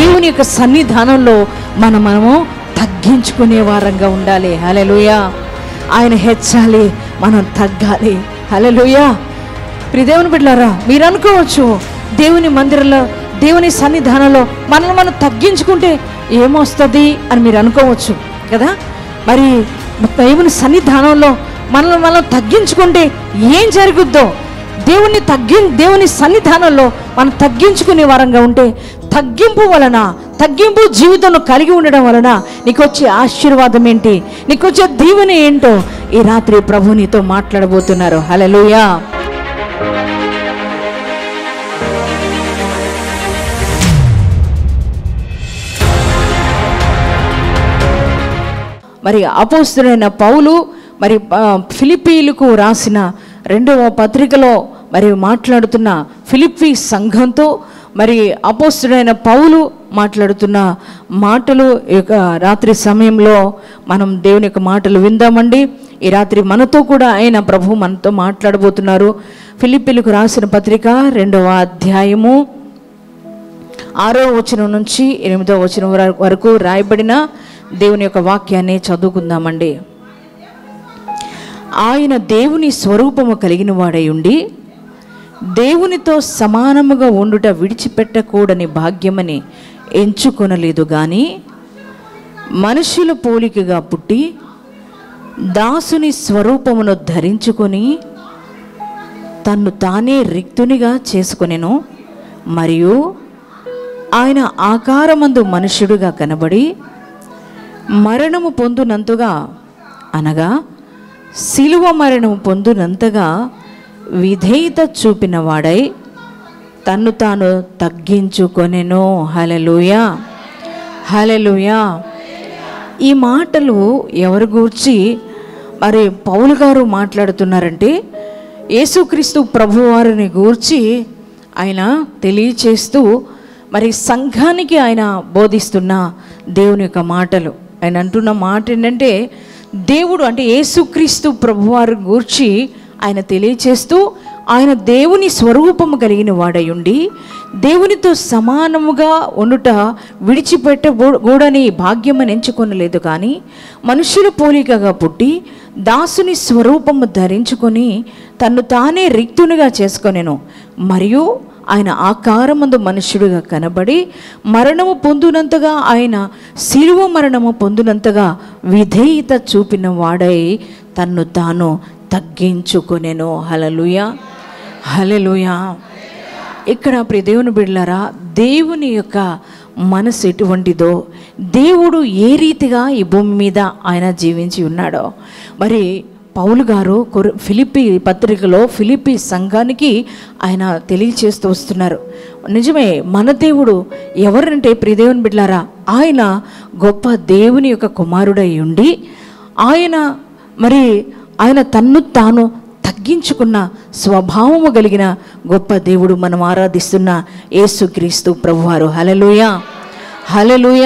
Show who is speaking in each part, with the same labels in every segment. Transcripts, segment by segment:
Speaker 1: దేవుని యొక్క సన్నిధానంలో మనం మనము తగ్గించుకునే వారంగా ఉండాలి హల్లెలూయా ఆయన హెచ్చాలి మనం తగ్గాలి హల్లెలూయా ప్రియ దేవుని బిడ్డలారా మీరు అనుకోవచ్చు దేవుని మందిరంలో దేవుని సన్నిధానంలో మనల్ని మనం తగ్గించుకుంటే ఏమొస్తుంది అని మీరు అనుకోవచ్చు కదా మరి దేవుని సన్నిధానంలో మనల్ని మనం తగ్గించుకుంటే ఏం జరుగుద్దో దేవుని తగ్గి దేవుని సన్నిధానంలో మనం తగ్గించుకునే వారంగా ఉంటే తగ్గింపు వలన తగ్గింపు జీవితంలో కలిగి ఉండడం వలన నీకు వచ్చే ఆశీర్వాదం ఏంటి నీకు వచ్చే దీవెన ఏంటో ఈ రాత్రి ప్రభు నీతో మాట్లాడబోతున్నారు హల్లెలూయా మరి అపోస్తుడైన పౌలు మరి ఆ, ఫిలిప్పీలకు రాసిన రెండవ పత్రికలో మరి మాట్లాడుతున్న ఫిలిప్పీ సంఘంతో మరి అపోస్తుడైన పౌలు మాట్లాడుతున్న మాటలు ఈ యొక్క రాత్రి సమయంలో మనం దేవుని యొక్క మాటలు విందామండి ఈ రాత్రి మనతో కూడా ఆయన ప్రభు మనతో మాట్లాడబోతున్నారు ఫిలిప్పీలకు రాసిన పత్రిక రెండవ అధ్యాయము ఆరో వచనం నుంచి ఎనిమిదో వచనం వర- వరకు రాయబడిన దేవుని యొక్క వాక్యాన్ని చదువుకుందామండి ఆయన దేవుని స్వరూపము కలిగిన వాడై ఉండి దేవునితో సమానముగా ఉండుట విడిచిపెట్టకూడని భాగ్యమని ఎంచుకొనలేదు గాని మనుషుల పోలికగా పుట్టి దాసుని స్వరూపమును ధరించుకొని తన్ను తానే రిక్తునిగా చేసుకొనెను మరియు ఆయన ఆకారమందు మనుష్యుడుగా కనబడి మరణము పొందునంతగా అనగా శిలువ మరణము పొందునంతగా విధేయత చూపిన వాడై తన్ను తాను తగ్గించుకొనెను హలలుయా హలలుయా ఈ మాటలు ఎవరి గూర్చి మరి పౌలు గారు మాట్లాడుతున్నారంటే యేసుక్రీస్తు ప్రభువారిని గూర్చి ఆయన తెలియచేస్తూ మరి సంఘానికి ఆయన బోధిస్తున్న దేవుని యొక్క మాటలు ఆయన అంటున్న మాట ఏంటంటే దేవుడు అంటే యేసుక్రీస్తు ప్రభువారి గూర్చి ఆయన తెలియచేస్తూ ఆయన దేవుని స్వరూపము కలిగిన వాడై ఉండి దేవునితో సమానముగా ఉండుట విడిచిపెట్టకూడని భాగ్యమని ఎంచుకొనలేదు కానీ మనుషుల పోలికగా పుట్టి దాసుని స్వరూపము ధరించుకొని తన్ను తానే రిక్తునిగా చేసుకొనెను మరియు ఆయన ఆకారమందు మనుష్యుడిగా కనబడి మరణము పొందునంతగా ఆయన శిలువ మరణము పొందునంతగా విధేయత చూపిన వాడై తన్ను తాను తగ్గించుకొనెను హలలుయ హలలుయ ఇక్కడ ప్రియ దేవుని బిడ్డలారా దేవుని యొక్క మనసు ఎటువంటిదో దేవుడు ఏ రీతిగా ఈ భూమి మీద ఆయన జీవించి ఉన్నాడో మరి పౌలు గారు కొర- ఫిలిప్పి పత్రికలో ఫిలిప్పి సంఘానికి ఆయన తెలియచేస్తూ వస్తున్నారు నిజమే మన దేవుడు ఎవరంటే ప్రియదేవుని బిడ్లారా ఆయన గొప్ప దేవుని యొక్క కుమారుడై ఉండి ఆయన మరి ఆయన తన్ను తాను తగ్గించుకున్న స్వభావము కలిగిన గొప్ప దేవుడు మనం ఆరాధిస్తున్న యేసుక్రీస్తు ప్రభువారు హలలుయ హలలుయ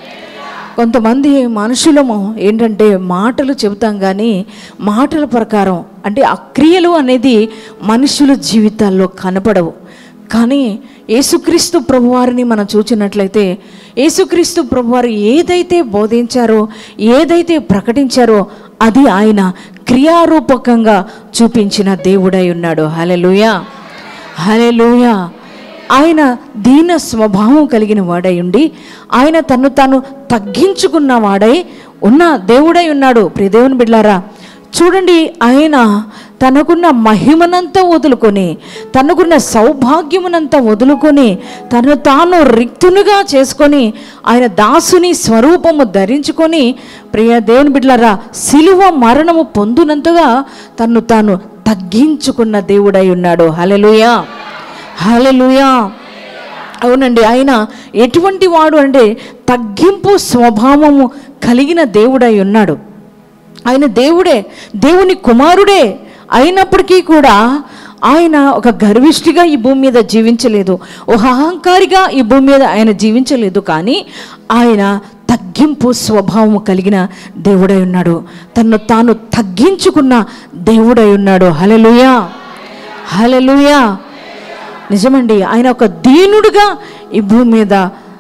Speaker 1: కొంతమంది మనుషులము ఏంటంటే మాటలు చెబుతాం కానీ మాటల ప్రకారం అంటే ఆ క్రియలు అనేది మనుషుల జీవితాల్లో కనపడవు కానీ యేసుక్రీస్తు ప్రభువారిని మనం చూచినట్లయితే యేసుక్రీస్తు ప్రభువారు ఏదైతే బోధించారో ఏదైతే ప్రకటించారో అది ఆయన క్రియారూపకంగా చూపించిన దేవుడై ఉన్నాడు హలెలుయా హలెలుయా ఆయన దీన స్వభావం కలిగిన వాడై ఉండి ఆయన తను తాను తగ్గించుకున్న వాడై ఉన్న దేవుడై ఉన్నాడు ప్రియదేవుని బిడ్లారా చూడండి ఆయన తనకున్న మహిమనంతా వదులుకొని తనకున్న సౌభాగ్యమునంతా వదులుకొని తను తాను రిక్తునుగా చేసుకొని ఆయన దాసుని స్వరూపము ధరించుకొని ప్రియ దేవుని బిడ్డలారా సిలువ మరణము పొందునంతగా తను తాను తగ్గించుకున్న దేవుడై ఉన్నాడు హలెలుయా హలెలుయా అవునండి ఆయన ఎటువంటి వాడు అంటే తగ్గింపు స్వభావము కలిగిన దేవుడై ఉన్నాడు ఆయన దేవుడే దేవుని కుమారుడే అయినప్పటికీ కూడా ఆయన ఒక గర్విష్ఠిగా ఈ భూమి మీద జీవించలేదు ఒక అహంకారిగా ఈ భూమి మీద ఆయన జీవించలేదు కానీ ఆయన తగ్గింపు స్వభావం కలిగిన దేవుడై ఉన్నాడు తను తాను తగ్గించుకున్న దేవుడై ఉన్నాడు హలలుయా హలలుయా నిజమండి ఆయన ఒక దీనుడుగా ఈ భూమి మీద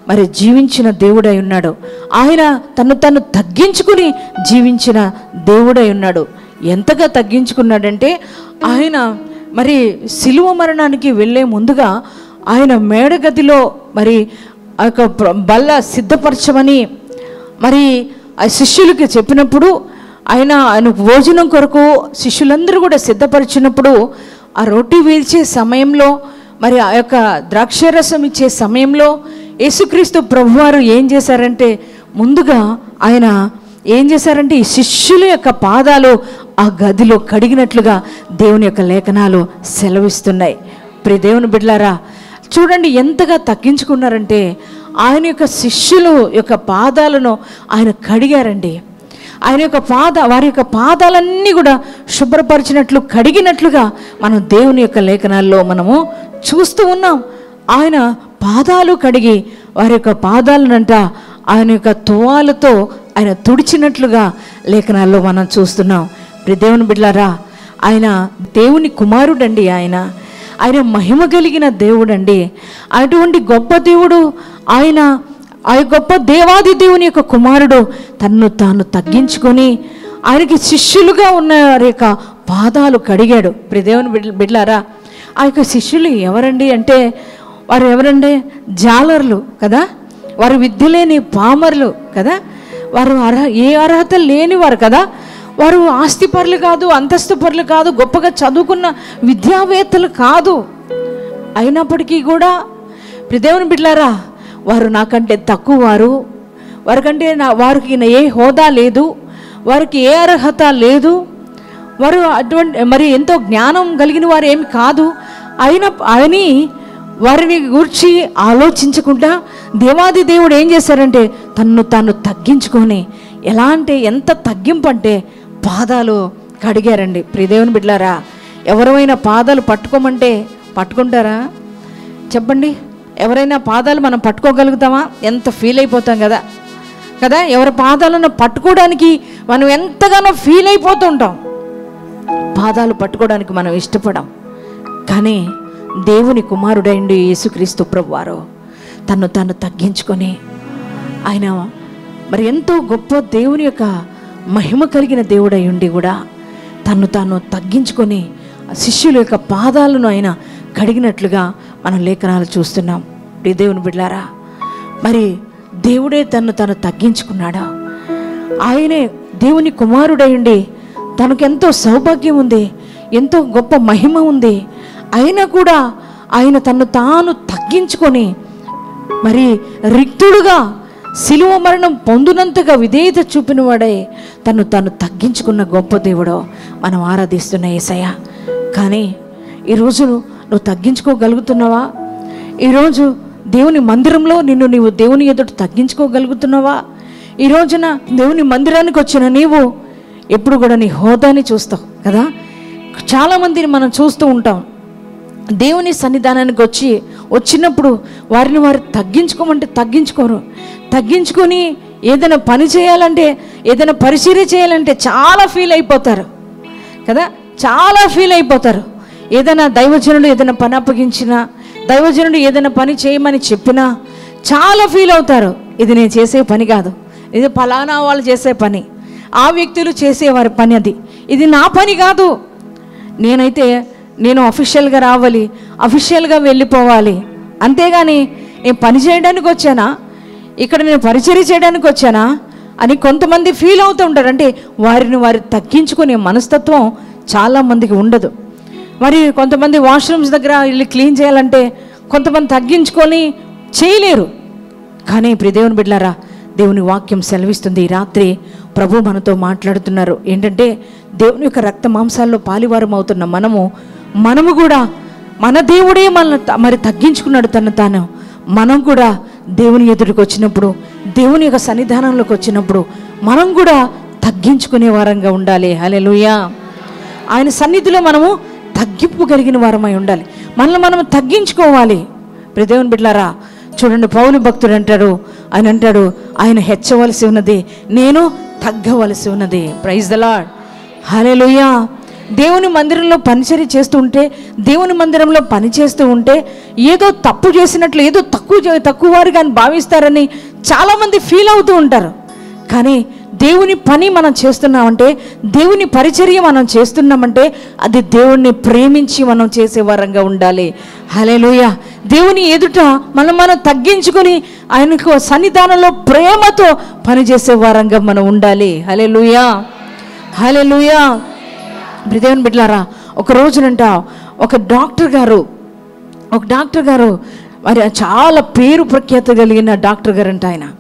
Speaker 1: మరి జీవించిన దేవుడై ఉన్నాడు ఆయన తను తను తగ్గించుకుని జీవించిన దేవుడై ఉన్నాడు ఎంతగా తగ్గించుకున్నాడంటే ఆయన మరి శిలువ మరణానికి వెళ్ళే ముందుగా ఆయన మేడగదిలో మరి ఆ యొక్క ప్ర- బల్ల సిద్ధపరచమని మరి ఆ శిష్యులకి చెప్పినప్పుడు ఆయన ఆయన భోజనం కొరకు శిష్యులందరూ కూడా సిద్ధపరిచినప్పుడు ఆ రొట్టి వీల్చే సమయంలో మరి ఆ యొక్క ద్రాక్షరసం ఇచ్చే సమయంలో యేసుక్రీస్తు ప్రభువారు ఏం చేశారంటే ముందుగా ఆయన ఏం చేశారంటే ఈ శిష్యుల యొక్క పాదాలు ఆ గదిలో కడిగినట్లుగా దేవుని యొక్క లేఖనాలు సెలవిస్తున్నాయి ప్రియ దేవుని బిడ్లారా చూడండి ఎంతగా తగ్గించుకున్నారంటే ఆయన యొక్క శిష్యులు యొక్క పాదాలను ఆయన కడిగారండి ఆయన యొక్క పాద వారి యొక్క పాదాలన్నీ కూడా శుభ్రపరిచినట్లు కడిగినట్లుగా మనం దేవుని యొక్క లేఖనాల్లో మనము చూస్తూ ఉన్నాం ఆయన పాదాలు కడిగి వారి యొక్క పాదాలనంట ఆయన యొక్క తువాలతో ఆయన తుడిచినట్లుగా లేఖనాల్లో మనం చూస్తున్నాం ప్రియ దేవుని బిడ్లారా ఆయన దేవుని కుమారుడండి ఆయన ఆయన మహిమ కలిగిన దేవుడండి అటువంటి గొప్ప దేవుడు ఆయన ఆ గొప్ప దేవాది దేవుని యొక్క కుమారుడు తన్ను తాను తగ్గించుకొని ఆయనకి శిష్యులుగా ఉన్న వారి యొక్క పాదాలు కడిగాడు ప్రియ దేవుని బిడ్డ బిడ్లారా ఆ యొక్క శిష్యులు ఎవరండి అంటే వారు ఎవరండి జాలర్లు కదా వారు విద్య లేని పామర్లు కదా వారు అర్హ ఏ అర్హత లేనివారు కదా వారు ఆస్తిపరులు కాదు అంతస్తు పరులు కాదు గొప్పగా చదువుకున్న విద్యావేత్తలు కాదు అయినప్పటికీ కూడా దేవుని బిడ్లారా వారు నాకంటే తక్కువ వారు వారికంటే నా వారికి నా ఏ హోదా లేదు వారికి ఏ అర్హత లేదు వారు అటువంటి మరి ఎంతో జ్ఞానం కలిగిన వారు ఏమి కాదు అయిన అని వారిని గూర్చి ఆలోచించకుండా దేవాది దేవుడు ఏం చేశారంటే తన్ను తాను తగ్గించుకొని ఎలా అంటే ఎంత తగ్గింపు అంటే పాదాలు కడిగారండి ప్రియదేవుని బిడ్లారా ఎవరైనా పాదాలు పట్టుకోమంటే పట్టుకుంటారా చెప్పండి ఎవరైనా పాదాలు మనం పట్టుకోగలుగుతామా ఎంత ఫీల్ అయిపోతాం కదా కదా ఎవరి పాదాలను పట్టుకోవడానికి మనం ఎంతగానో ఫీల్ అయిపోతూ ఉంటాం పాదాలు పట్టుకోవడానికి మనం ఇష్టపడం కానీ దేవుని కుమారుడైండి యేసుక్రీస్తు ప్రభువారు తను తాను తగ్గించుకొని ఆయన మరి ఎంతో గొప్ప దేవుని యొక్క మహిమ కలిగిన దేవుడై ఉండి కూడా తను తాను తగ్గించుకొని ఆ శిష్యుల యొక్క పాదాలను ఆయన కడిగినట్లుగా మనం లేఖనాలు చూస్తున్నాం ప్రియ దేవుని బిడ్లారా మరి దేవుడే తను తను తగ్గించుకున్నాడా ఆయనే దేవుని కుమారుడయుండి తనకెంతో సౌభాగ్యం ఉంది ఎంతో గొప్ప మహిమ ఉంది అయినా కూడా ఆయన తను తాను తగ్గించుకొని మరి రిక్తుడుగా శిలువ మరణం పొందునంతగా విధేయత చూపిన వాడే తను తాను తగ్గించుకున్న గొప్ప దేవుడో మనం ఆరాధిస్తున్న ఏసయ్య కానీ ఈరోజు నువ్వు తగ్గించుకోగలుగుతున్నావా ఈరోజు దేవుని మందిరంలో నిన్ను నీవు దేవుని ఎదుట తగ్గించుకోగలుగుతున్నావా ఈ రోజున దేవుని మందిరానికి వచ్చిన నీవు ఎప్పుడు కూడా నీ హోదాని చూస్తావు కదా చాలామందిని మనం చూస్తూ ఉంటాం దేవుని సన్నిధానానికి వచ్చి వచ్చినప్పుడు వారిని వారు తగ్గించుకోమంటే తగ్గించుకోరు తగ్గించుకొని ఏదైనా పని చేయాలంటే ఏదైనా పరిచర్య చేయాలంటే చాలా ఫీల్ అయిపోతారు కదా చాలా ఫీల్ అయిపోతారు ఏదైనా దైవజనుడు ఏదైనా పని అప్పగించినా దైవజనుడు ఏదైనా పని చేయమని చెప్పినా చాలా ఫీల్ అవుతారు ఇది నేను చేసే పని కాదు ఇది ఫలానా వాళ్ళు చేసే పని ఆ వ్యక్తులు చేసేవారి పని అది ఇది నా పని కాదు నేనైతే నేను అఫీషియల్గా రావాలి అఫీషియల్గా వెళ్ళిపోవాలి అంతేగాని నేను పని చేయడానికి వచ్చానా ఇక్కడ నేను పరిచర్య చేయడానికి వచ్చానా అని కొంతమంది ఫీల్ అవుతూ ఉంటారు అంటే వారిని వారు తగ్గించుకునే మనస్తత్వం చాలామందికి ఉండదు మరి కొంతమంది వాష్రూమ్స్ దగ్గర వెళ్ళి క్లీన్ చేయాలంటే కొంతమంది తగ్గించుకొని చేయలేరు కానీ ఇప్పుడు దేవుని బిడ్డారా దేవుని వాక్యం సెలవిస్తుంది ఈ రాత్రి ప్రభు మనతో మాట్లాడుతున్నారు ఏంటంటే దేవుని యొక్క రక్త మాంసాల్లో పాలివారం అవుతున్న మనము మనము కూడా మన దేవుడే మనల్ని త- మరి తగ్గించుకున్నాడు తను తాను మనం కూడా దేవుని ఎదుటికి వచ్చినప్పుడు దేవుని యొక్క సన్నిధానంలోకి వచ్చినప్పుడు మనం కూడా తగ్గించుకునే వారంగా ఉండాలి హల్లెలూయా ఆయన సన్నిధిలో మనము తగ్గింపు కలిగిన వారమై ఉండాలి మనల్ని మనం తగ్గించుకోవాలి ప్రదేవుని బిడ్లారా చూడండి పౌలు భక్తుడు అంటాడు ఆయన అంటాడు ఆయన హెచ్చవలసి ఉన్నది నేను తగ్గవలసి ఉన్నది ప్రైజ్ ద లాడ్ హల్లెలూయా దేవుని మందిరంలో పనిచర్య చేస్తూ ఉంటే దేవుని మందిరంలో పని చేస్తూ ఉంటే ఏదో తప్పు చేసినట్లు ఏదో తక్కువ చే- తక్కువ వారుగా అని భావిస్తారని చాలామంది ఫీల్ అవుతూ ఉంటారు కానీ దేవుని పని మనం చేస్తున్నామంటే దేవుని పరిచర్య మనం చేస్తున్నామంటే అది దేవుణ్ణి ప్రేమించి మనం చేసే వారంగా ఉండాలి హలేలుయ దేవుని ఎదుట మనం మనం తగ్గించుకొని ఆయనకు సన్నిధానంలో ప్రేమతో పనిచేసే వారంగా మనం ఉండాలి హలేలుయా హలేలుయా దేవుని బిడ్డలారా ఒక రోజునంట ఒక డాక్టర్ గారు ఒక డాక్టర్ గారు మరి చాలా పేరు ప్రఖ్యాత కలిగిన డాక్టర్ గారు అంట ఆయన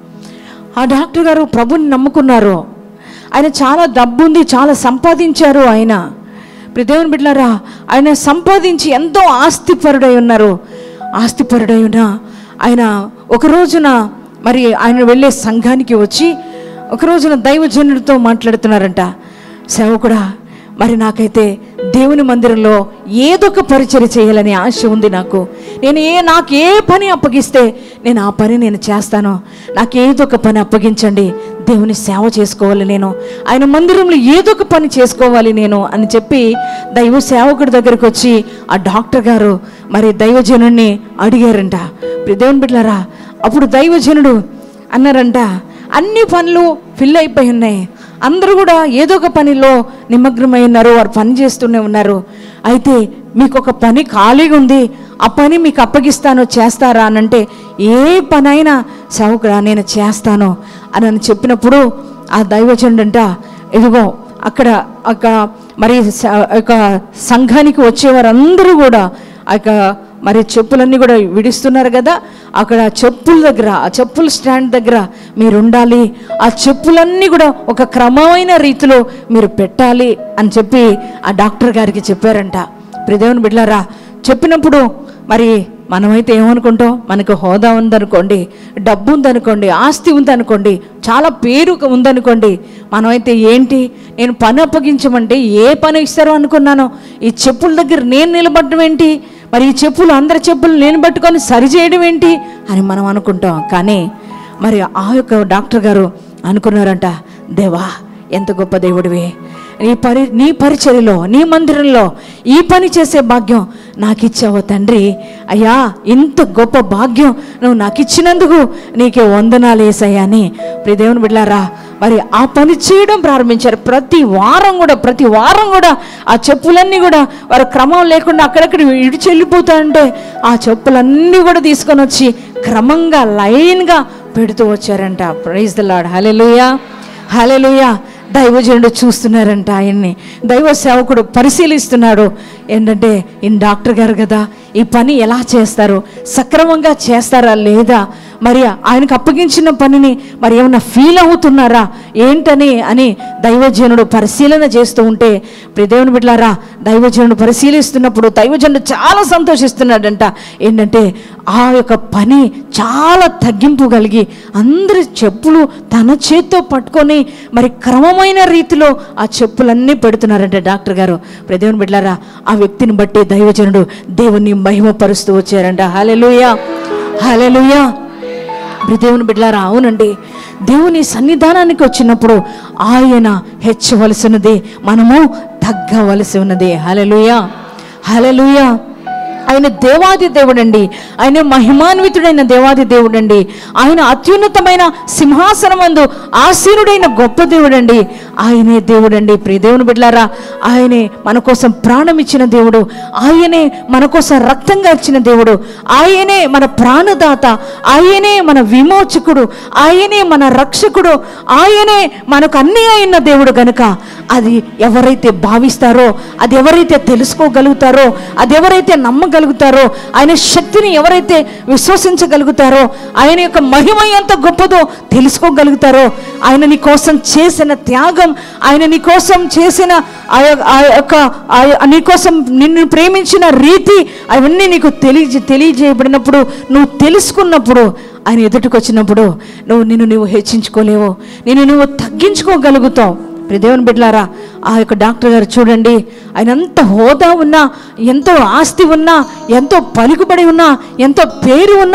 Speaker 1: ఆ డాక్టర్ గారు ప్రభుని నమ్ముకున్నారు ఆయన చాలా డబ్బు ఉంది చాలా సంపాదించారు ఆయన ఇప్పుడు దేవుని బిడ్డలారా ఆయన సంపాదించి ఎంతో ఆస్తిపరుడై ఉన్నారు ఆస్తిపరుడై ఉన్న ఆయన ఒక రోజున మరి ఆయన వెళ్ళే సంఘానికి వచ్చి ఒక రోజున దైవజనుడితో మాట్లాడుతున్నారంట సేవకుడా మరి నాకైతే దేవుని మందిరంలో ఏదో ఒక పరిచయం చేయాలని ఆశ ఉంది నాకు నేను ఏ నాకు ఏ పని అప్పగిస్తే నేను ఆ పని నేను చేస్తాను నాకు ఏదో ఒక పని అప్పగించండి దేవుని సేవ చేసుకోవాలి నేను ఆయన మందిరంలో ఏదో ఒక పని చేసుకోవాలి నేను అని చెప్పి దైవ సేవకుడి దగ్గరికి వచ్చి ఆ డాక్టర్ గారు మరి దైవజనుడిని అడిగారంట ఇప్పుడు దేవుని బిడ్డలారా అప్పుడు దైవజనుడు అన్నారంట అన్ని పనులు ఫిల్ అయిపోయి ఉన్నాయి అందరూ కూడా ఏదో ఒక పనిలో నిమగ్నమై ఉన్నారు వారు పని చేస్తూనే ఉన్నారు అయితే మీకు ఒక పని ఖాళీగా ఉంది ఆ పని మీకు అప్పగిస్తాను చేస్తారా అని అంటే ఏ పనైనా సౌకురా నేను చేస్తాను అని అని చెప్పినప్పుడు ఆ దైవజనుడంట ఇదిగో అక్కడ అక్కడ మరి స- ఒక సంఘానికి వచ్చేవారందరూ కూడా ఆ యొక్క మరి చెప్పులన్నీ కూడా విడిస్తున్నారు కదా అక్కడ చెప్పుల దగ్గర ఆ చెప్పుల స్టాండ్ దగ్గర మీరు ఉండాలి ఆ చెప్పులన్నీ కూడా ఒక క్రమమైన రీతిలో మీరు పెట్టాలి అని చెప్పి ఆ డాక్టర్ గారికి చెప్పారంట ప్రదేవుని బిడ్లారా చెప్పినప్పుడు మరి మనమైతే ఏమనుకుంటాం మనకు హోదా ఉందనుకోండి డబ్బు ఉందనుకోండి ఆస్తి ఉందనుకోండి చాలా పేరు ఉందనుకోండి మనమైతే ఏంటి నేను పని అప్పగించమంటే ఏ పని ఇస్తారో అనుకున్నాను ఈ చెప్పుల దగ్గర నేను నిలబడడం ఏంటి మరి ఈ చెప్పులు అందరి చెప్పులు నేను పట్టుకొని సరిచేయడం ఏంటి అని మనం అనుకుంటాం కానీ మరి ఆ యొక్క డాక్టర్ గారు అనుకున్నారంట దేవా ఎంత గొప్ప దేవుడివి నీ పరి నీ పరిచర్యలో నీ మందిరంలో ఈ పని చేసే భాగ్యం నాకు ఇచ్చావు తండ్రి అయ్యా ఇంత గొప్ప భాగ్యం నువ్వు నాకు ఇచ్చినందుకు నీకే వందనాలు వేసాయా అని ప్రియ దేవుని బిడ్డారా మరి ఆ పని చేయడం ప్రారంభించారు ప్రతి వారం కూడా ప్రతి వారం కూడా ఆ చెప్పులన్నీ కూడా వారు క్రమం లేకుండా అక్కడక్కడ ఇడిచి వెళ్ళిపోతాయంటే ఆ చెప్పులన్నీ కూడా తీసుకొని వచ్చి క్రమంగా లైన్గా పెడుతూ వచ్చారంట praise the Lord hallelujah hallelujah దైవజనుడు చూస్తున్నారంట ఆయన్ని దైవ సేవకుడు పరిశీలిస్తున్నాడు ఏంటంటే ఈయన డాక్టర్ గారు కదా ఈ పని ఎలా చేస్తారు సక్రమంగా చేస్తారా లేదా మరి ఆయనకు అప్పగించిన పనిని మరి ఏమన్నా ఫీల్ అవుతున్నారా ఏంటని అని దైవజనుడు పరిశీలన చేస్తూ ఉంటే ప్రియ దేవుని బిడ్డారా దైవజనుడు పరిశీలిస్తున్నప్పుడు దైవజనుడు చాలా సంతోషిస్తున్నాడంట ఏంటంటే ఆ యొక్క పని చాలా తగ్గింపు కలిగి అందరి చెప్పులు తన చేత్తో పట్టుకొని మరి క్రమమైన రీతిలో ఆ చెప్పులన్నీ పెడుతున్నారంట డాక్టర్ గారు ప్రియ దేవుని బిడ్డారా ఆ వ్యక్తిని బట్టి దైవజనుడు దేవుని మహిమపరుస్తూ వచ్చారంట హలెలుయా హలెలుయా ఇప్పుడు దేవుని బిడ్డలారా అవునండి దేవుని సన్నిధానానికి వచ్చినప్పుడు ఆయన హెచ్చవలసినది మనము తగ్గవలసి ఉన్నది హలలుయా హలలుయా ఆయన దేవాది దేవుడండి ఆయన మహిమాన్వితుడైన దేవాది దేవుడండి ఆయన అత్యున్నతమైన సింహాసనమందు ఆసీనుడైన గొప్ప దేవుడండి ఆయనే దేవుడండి ప్రియ దేవుని బిడ్డలారా ఆయనే మన కోసం ప్రాణం ఇచ్చిన దేవుడు ఆయనే మన కోసం రక్తంగా ఇచ్చిన దేవుడు ఆయనే మన ప్రాణదాత ఆయనే మన విమోచకుడు ఆయనే మన రక్షకుడు ఆయనే మనకు అన్నీ అయిన దేవుడు గనుక అది ఎవరైతే భావిస్తారో అది ఎవరైతే తెలుసుకోగలుగుతారో అది ఎవరైతే నమ్మగలుగుతారో ఆయన శక్తిని ఎవరైతే విశ్వసించగలుగుతారో ఆయన యొక్క మహిమ ఎంత గొప్పదో తెలుసుకోగలుగుతారో ఆయన నీ కోసం చేసిన త్యాగం ఆయన నీ కోసం చేసిన ఆ యొ- ఆ యొక్క ఆ యొ- నీ కోసం నిన్ను ప్రేమించిన రీతి అవన్నీ నీకు తెలియ తెలియజేయబడినప్పుడు నువ్వు తెలుసుకున్నప్పుడు ఆయన ఎదుటికి వచ్చినప్పుడు నువ్వు నిన్ను నువ్వు హెచ్చించుకోలేవు నిన్ను నువ్వు తగ్గించుకోగలుగుతావు ప్రియ దేవుని బిడ్డలారా ఆ యొక్క డాక్టర్ గారు చూడండి ఆయన ఎంత హోదా ఉన్నా ఎంతో ఆస్తి ఉన్నా ఎంతో పలుకుబడి ఉన్నా ఎంతో పేరు ఉన్నా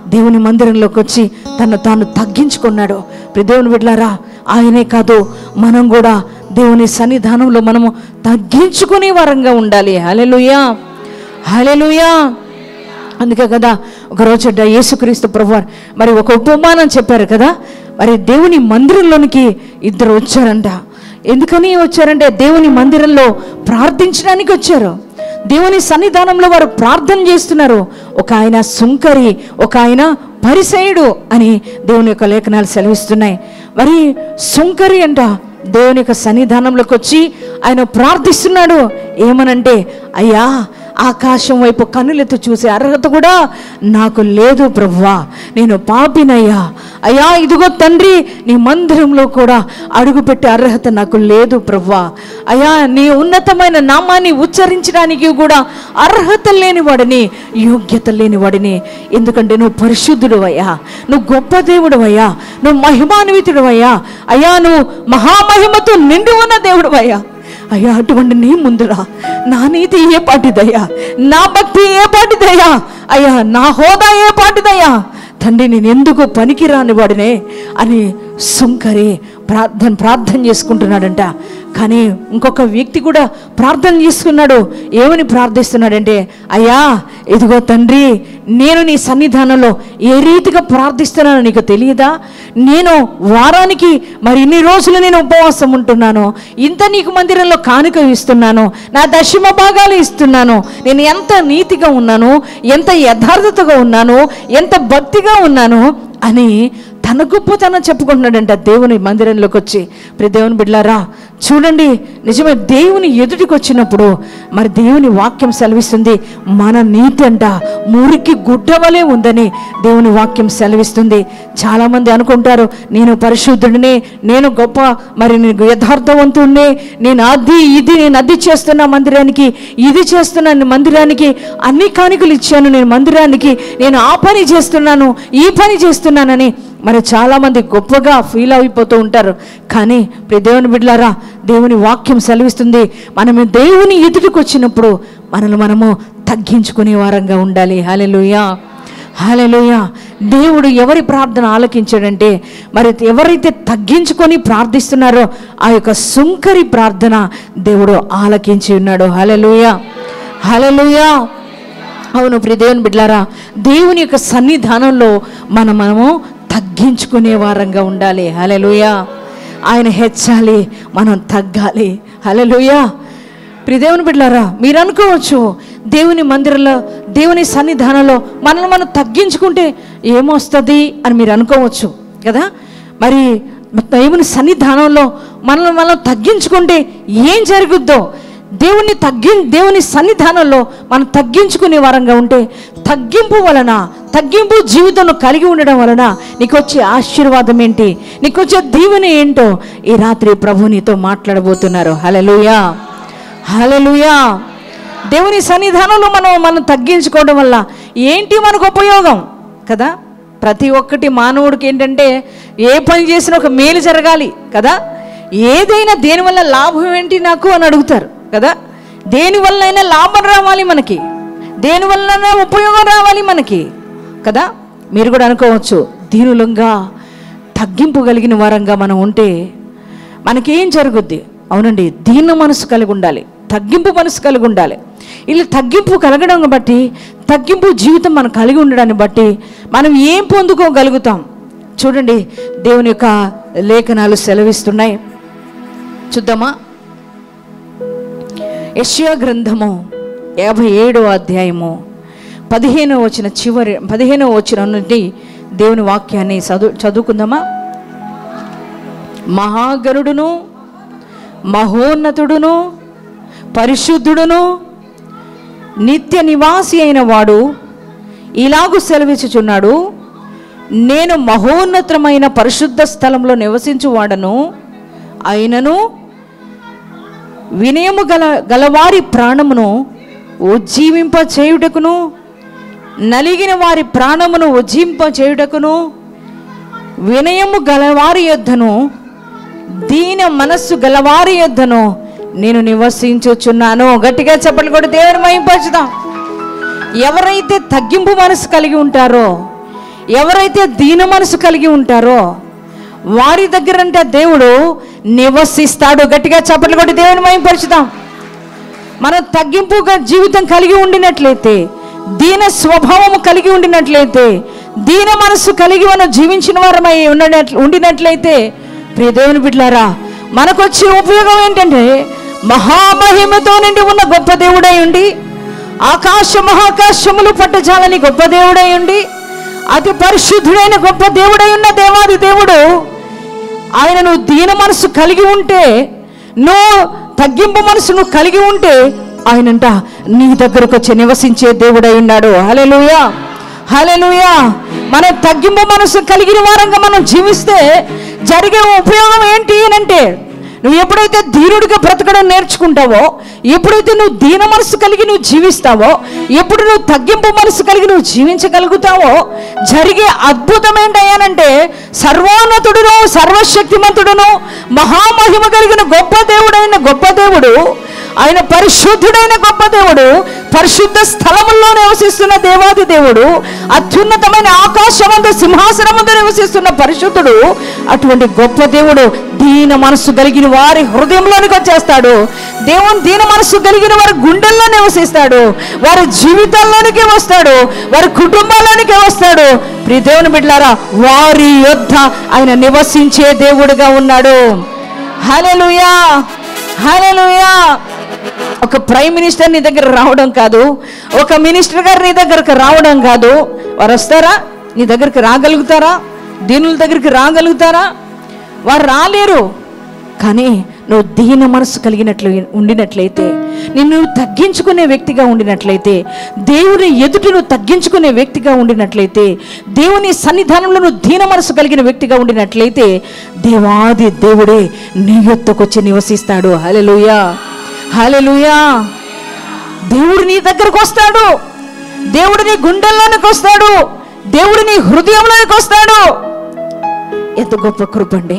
Speaker 1: దేవుని మందిరంలోకి వచ్చి తను తాను తగ్గించుకున్నాడు ప్రియ దేవుని బిడ్డలారా ఆయనే కాదు మనం కూడా దేవుని సన్నిధానంలో మనము తగ్గించుకునే వారంగా ఉండాలి హల్లెలూయా హల్లెలూయా అందుకే కదా ఒకరోజు అడ్డ యేసుక్రీస్తు ప్రభువారు మరి ఒక ఉపమానం చెప్పారు కదా మరి దేవుని మందిరంలోనికి ఇద్దరు వచ్చారంట ఎందుకని వచ్చారంటే దేవుని మందిరంలో ప్రార్థించడానికి వచ్చారు దేవుని సన్నిధానంలో వారు ప్రార్థన చేస్తున్నారు ఒక ఆయన సుంకరి ఒక ఆయన పరిసయుడు అని దేవుని యొక్క లేఖనాలు సెలవిస్తున్నాయి మరి సుంకరి అంట దేవుని యొక్క సన్నిధానంలోకి వచ్చి ఆయన ప్రార్థిస్తున్నాడు ఏమనంటే అయ్యా ఆకాశం వైపు కన్నులెత్తి చూసే అర్హత కూడా నాకు లేదు ప్రభువా నేను పాపినయ్యా అయ్యా ఇదిగో తండ్రి నీ మందిరంలో కూడా అడుగుపెట్టే అర్హత నాకు లేదు ప్రభువా అయ్యా నీ ఉన్నతమైన నామాన్ని ఉచ్చరించడానికి కూడా అర్హత లేనివాడిని యోగ్యత లేనివాడిని ఎందుకంటే నువ్వు పరిశుద్ధుడు అయ్యా నువ్వు గొప్ప దేవుడు అయ్యా నువ్వు మహిమాన్వితుడు అయ్యా అయ్యా నువ్వు మహామహిమతో నిండి ఉన్న దేవుడు అయ్యా అయ్యా అటువంటి నీ ముందురా నా నీతి ఏ పాటిదయ్యా నా భక్తి ఏ పాటిదయ్యా అయ్యా నా హోదా ఏ పాటిదయ్యా తండ్రి నేను ఎందుకు పనికిరాని వాడినే అని సుంకరి ప్రార్థన ప్రార్థన చేసుకుంటున్నాడంట కానీ ఇంకొక వ్యక్తి కూడా ప్రార్థన చేసుకున్నాడు ఏమని ప్రార్థిస్తున్నాడంటే అయ్యా ఇదిగో తండ్రి నేను నీ సన్నిధానంలో ఏ రీతిగా ప్రార్థిస్తున్నానో నీకు తెలియదా నేను వారానికి మరి ఇన్ని రోజులు నేను ఉపవాసం ఉంటున్నాను ఇంత నీకు మందిరంలో కానుక ఇస్తున్నాను నా దశమ భాగాలు ఇస్తున్నాను నేను ఎంత నీతిగా ఉన్నాను ఎంత యథార్థతగా ఉన్నాను ఎంత భక్తిగా ఉన్నాను అని తన గొప్పతనం చెప్పుకుంటున్నాడంట దేవుని మందిరంలోకి వచ్చి ప్రి దేవుని బిడ్లారా చూడండి నిజమే దేవుని ఎదుటికి వచ్చినప్పుడు మరి దేవుని వాక్యం సెలవిస్తుంది మన నీతి అంట మురికి గుడ్డవలే ఉందని దేవుని వాక్యం సెలవిస్తుంది చాలామంది అనుకుంటారు నేను పరిశుద్ధుడిని నేను గొప్ప మరి నేను యథార్థవంతుడిని నేను అది ఇది నేను అది చేస్తున్నా మందిరానికి ఇది చేస్తున్నాను మందిరానికి అన్ని కానుకలు ఇచ్చాను నేను మందిరానికి నేను ఆ పని చేస్తున్నాను ఈ పని చేస్తున్నానని మరి చాలామంది గొప్పగా ఫీల్ అయిపోతూ ఉంటారు కానీ ప్రియ దేవుని బిడ్డలారా దేవుని వాక్యం సెలవిస్తుంది మనం దేవుని ఎదుటికి వచ్చినప్పుడు మనల్ని మనము తగ్గించుకునే వారంగా ఉండాలి హల్లెలూయా హల్లెలూయా దేవుడు ఎవరి ప్రార్థన ఆలకించాడంటే మరి ఎవరైతే తగ్గించుకొని ప్రార్థిస్తున్నారో ఆ యొక్క సుంకరి ప్రార్థన దేవుడు ఆలకించి ఉన్నాడు హల్లెలూయా హల్లెలూయా అవును ప్రియ దేవుని బిడ్లారా దేవుని యొక్క సన్నిధానంలో మనం మనము తగ్గించుకునే వారంగా ఉండాలి హలెలుయా ఆయన హెచ్చాలి మనం తగ్గాలి హలెలుయా ప్రియ దేవుని బిడ్లారా మీరు అనుకోవచ్చు దేవుని మందిరంలో దేవుని సన్నిధానంలో మనల్ని మనం తగ్గించుకుంటే ఏమొస్తుంది అని మీరు అనుకోవచ్చు కదా మరి దేవుని సన్నిధానంలో మనల్ని మనం తగ్గించుకుంటే ఏం జరుగుద్దో దేవుని తగ్గి దేవుని సన్నిధానంలో మనం తగ్గించుకునే వారంగా ఉంటే తగ్గింపు వలన తగ్గింపు జీవితంలో కలిగి ఉండడం వలన నీకు వచ్చే ఆశీర్వాదం ఏంటి నీకు వచ్చే దీవెన ఏంటో ఈ రాత్రి ప్రభు నీతో మాట్లాడబోతున్నారు హలలుయా హలలుయా దేవుని సన్నిధానంలో మనం మనం తగ్గించుకోవడం వల్ల ఏంటి మనకు ఉపయోగం కదా ప్రతి ఒక్కటి మానవుడికి ఏంటంటే ఏ పని చేసినా ఒక మేలు జరగాలి కదా ఏదైనా దేనివల్ల లాభం ఏంటి నాకు అని అడుగుతారు కదా దేనివల్లైనా లాభం రావాలి మనకి దేనివల్లైనా ఉపయోగం రావాలి మనకి కదా మీరు కూడా అనుకోవచ్చు దీనులంగా తగ్గింపు కలిగిన వారంగా మనం ఉంటే మనకేం జరుగుద్ది అవునండి దీన మనసు కలిగి ఉండాలి తగ్గింపు మనసు కలిగి ఉండాలి ఇలా తగ్గింపు కలగడం బట్టి తగ్గింపు జీవితం మనం కలిగి ఉండడాన్ని బట్టి మనం ఏం పొందుకోగలుగుతాం చూడండి దేవుని యొక్క లేఖనాలు సెలవిస్తున్నాయి చూద్దామా యశ్యా గ్రంథము యాభై ఏడో అధ్యాయము పదిహేనో వచ్చిన చివరి పదిహేనో వచ్చిన నుండి దేవుని వాక్యాన్ని చదువు చదువుకుందామా మహాగరుడును మహోన్నతుడును పరిశుద్ధుడును నిత్య నివాసి అయిన వాడు ఇలాగు సెలవిచ్చుచున్నాడు నేను మహోన్నతమైన పరిశుద్ధ స్థలంలో నివసించువాడను అయినను వినయము గల గలవారి ప్రాణమును ఉజ్జీవింప చేయుటకును నలిగిన వారి ప్రాణమును ఉజ్జింప చేయుటకును వినయము గలవారి యొద్దను దీన మనస్సు గలవారి యొద్దను నేను నివసించుచున్నాను గట్టిగా చెప్పండి కూడా దేవుని మహింపచుదాం ఎవరైతే తగ్గింపు మనసు కలిగి ఉంటారో ఎవరైతే దీన మనసు కలిగి ఉంటారో వారి దగ్గర అంటే దేవుడు నివసిస్తాడు గట్టిగా చప్పట్లు కొట్టి దేవుని మయంపరుచుదాం మన తగ్గింపుగా జీవితం కలిగి ఉండినట్లయితే దీన స్వభావము కలిగి ఉండినట్లయితే దీన మనస్సు కలిగి మనం జీవించిన వారమై ఉండనట్లు ఉండినట్లయితే ప్రియ దేవుని బిడ్లారా మనకొచ్చే ఉపయోగం ఏంటంటే మహామహిమతో నిండి ఉన్న గొప్ప దేవుడై ఉండి ఆకాశ మహాకాశములు పట్టజాలని గొప్ప దేవుడై ఉండి అతి పరిశుద్ధుడైన గొప్ప దేవుడై ఉన్న దేవాది దేవుడు ఆయన నువ్వు దీన మనసు కలిగి ఉంటే నువ్వు తగ్గింపు మనసు నువ్వు కలిగి ఉంటే ఆయనంట నీ దగ్గరకు వచ్చి నివసించే దేవుడై ఉన్నాడు హలెలుయా హలెలుయా మన తగ్గింపు మనసు కలిగిన వారంగా మనం జీవిస్తే జరిగే ఉపయోగం ఏంటి అని అంటే నువ్వు ఎప్పుడైతే ధీరుడిగా బ్రతకడం నేర్చుకుంటావో ఎప్పుడైతే నువ్వు దీన మనసు కలిగి నువ్వు జీవిస్తావో ఎప్పుడు నువ్వు తగ్గింపు మనసు కలిగి నువ్వు జీవించగలుగుతావో జరిగే అద్భుతం ఏంటయ్యానంటే సర్వోన్నతుడును సర్వశక్తిమంతుడును మహామహిమ కలిగిన గొప్ప దేవుడైన గొప్ప దేవుడు ఆయన పరిశుద్ధుడైన గొప్ప దేవుడు పరిశుద్ధ స్థలముల్లో నివసిస్తున్న దేవాది దేవుడు అత్యున్నతమైన ఆకాశమందు సింహాసనమందు నివసిస్తున్న పరిశుద్ధుడు అటువంటి గొప్ప దేవుడు దీన మనస్సు కలిగిన వారి హృదయంలోనికి వచ్చేస్తాడు దేవుని దీన మనస్సు కలిగిన వారి గుండెల్లో నివసిస్తాడు వారి జీవితాల్లోనికి వస్తాడు వారి కుటుంబాల్లోనికి వస్తాడు ప్రియ దేవుని బిడ్డారా వారి యొద్ధ ఆయన నివసించే దేవుడుగా ఉన్నాడు హల్లెలూయా హల్లెలూయా ఒక ప్రైమ్ మినిస్టర్ నీ దగ్గర రావడం కాదు ఒక మినిస్టర్ గారు నీ దగ్గరకు రావడం కాదు వారు వస్తారా నీ దగ్గరికి రాగలుగుతారా దీనుల దగ్గరికి రాగలుగుతారా వారు రాలేరు కానీ నువ్వు దీన మనసు కలిగినట్లు ఉండినట్లయితే నిన్ను నువ్వు తగ్గించుకునే వ్యక్తిగా ఉండినట్లయితే దేవుని ఎదుట నువ్వు తగ్గించుకునే వ్యక్తిగా ఉండినట్లయితే దేవుని సన్నిధానంలో నువ్వు దీన మనసు కలిగిన వ్యక్తిగా ఉండినట్లయితే దేవాది దేవుడే నీ యొద్దకొచ్చి నివసిస్తాడు హల్లెలూయా హల్లెలూయా దేవుడు నీ దగ్గరకు వస్తాడు దేవుడు నీ గుండెల్లోనికి వస్తాడు దేవుడు నీ హృదయంలోనికి వస్తాడు ఎంత గొప్ప కృపండి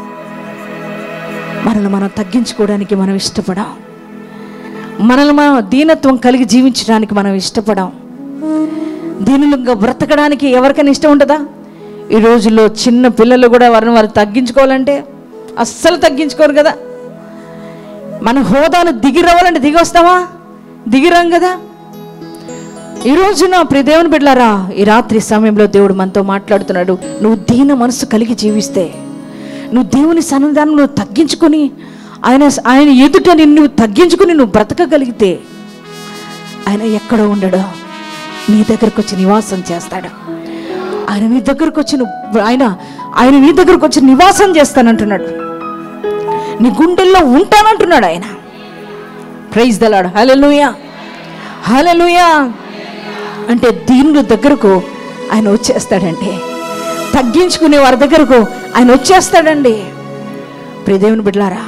Speaker 1: మనల్ని మనం తగ్గించుకోవడానికి మనం ఇష్టపడాం మనల్ని మనం దీనత్వం కలిగి జీవించడానికి మనం ఇష్టపడాం దీనులుగా బ్రతకడానికి ఎవరికైనా ఇష్టం ఉంటుందా ఈ రోజుల్లో చిన్న పిల్లలు కూడా వారిని వారు తగ్గించుకోవాలంటే అస్సలు తగ్గించుకోరు కదా మన హోదాను దిగి రావాలంటే దిగి వస్తావా దిగిరాం కదా ఈ రోజున ప్రియ దేవుని బిడ్డలారా ఈ రాత్రి సమయంలో దేవుడు మనతో మాట్లాడుతున్నాడు నువ్వు దీన మనసు కలిగి జీవిస్తే నువ్వు దేవుని సన్నిధానం నువ్వు తగ్గించుకొని ఆయన ఆయన ఎదుట నిన్ను తగ్గించుకుని నువ్వు బ్రతకగలిగితే ఆయన ఎక్కడ ఉండడో నీ దగ్గరకు వచ్చి నివాసం చేస్తాడు ఆయన నీ దగ్గరకు వచ్చి నువ్వు ఆయన ఆయన నీ దగ్గరకు వచ్చి నివాసం చేస్తానంటున్నాడు నీ గుండెల్లో ఉంటానంటున్నాడు ఆయన ప్రైజ్ దలాడు హలెలుయా హలెలుయా అంటే దీనుల దగ్గరకు ఆయన వచ్చేస్తాడండి తగ్గించుకునే వారి దగ్గరకు ఆయన వచ్చేస్తాడండి ప్రియదేవుని బిడ్లారా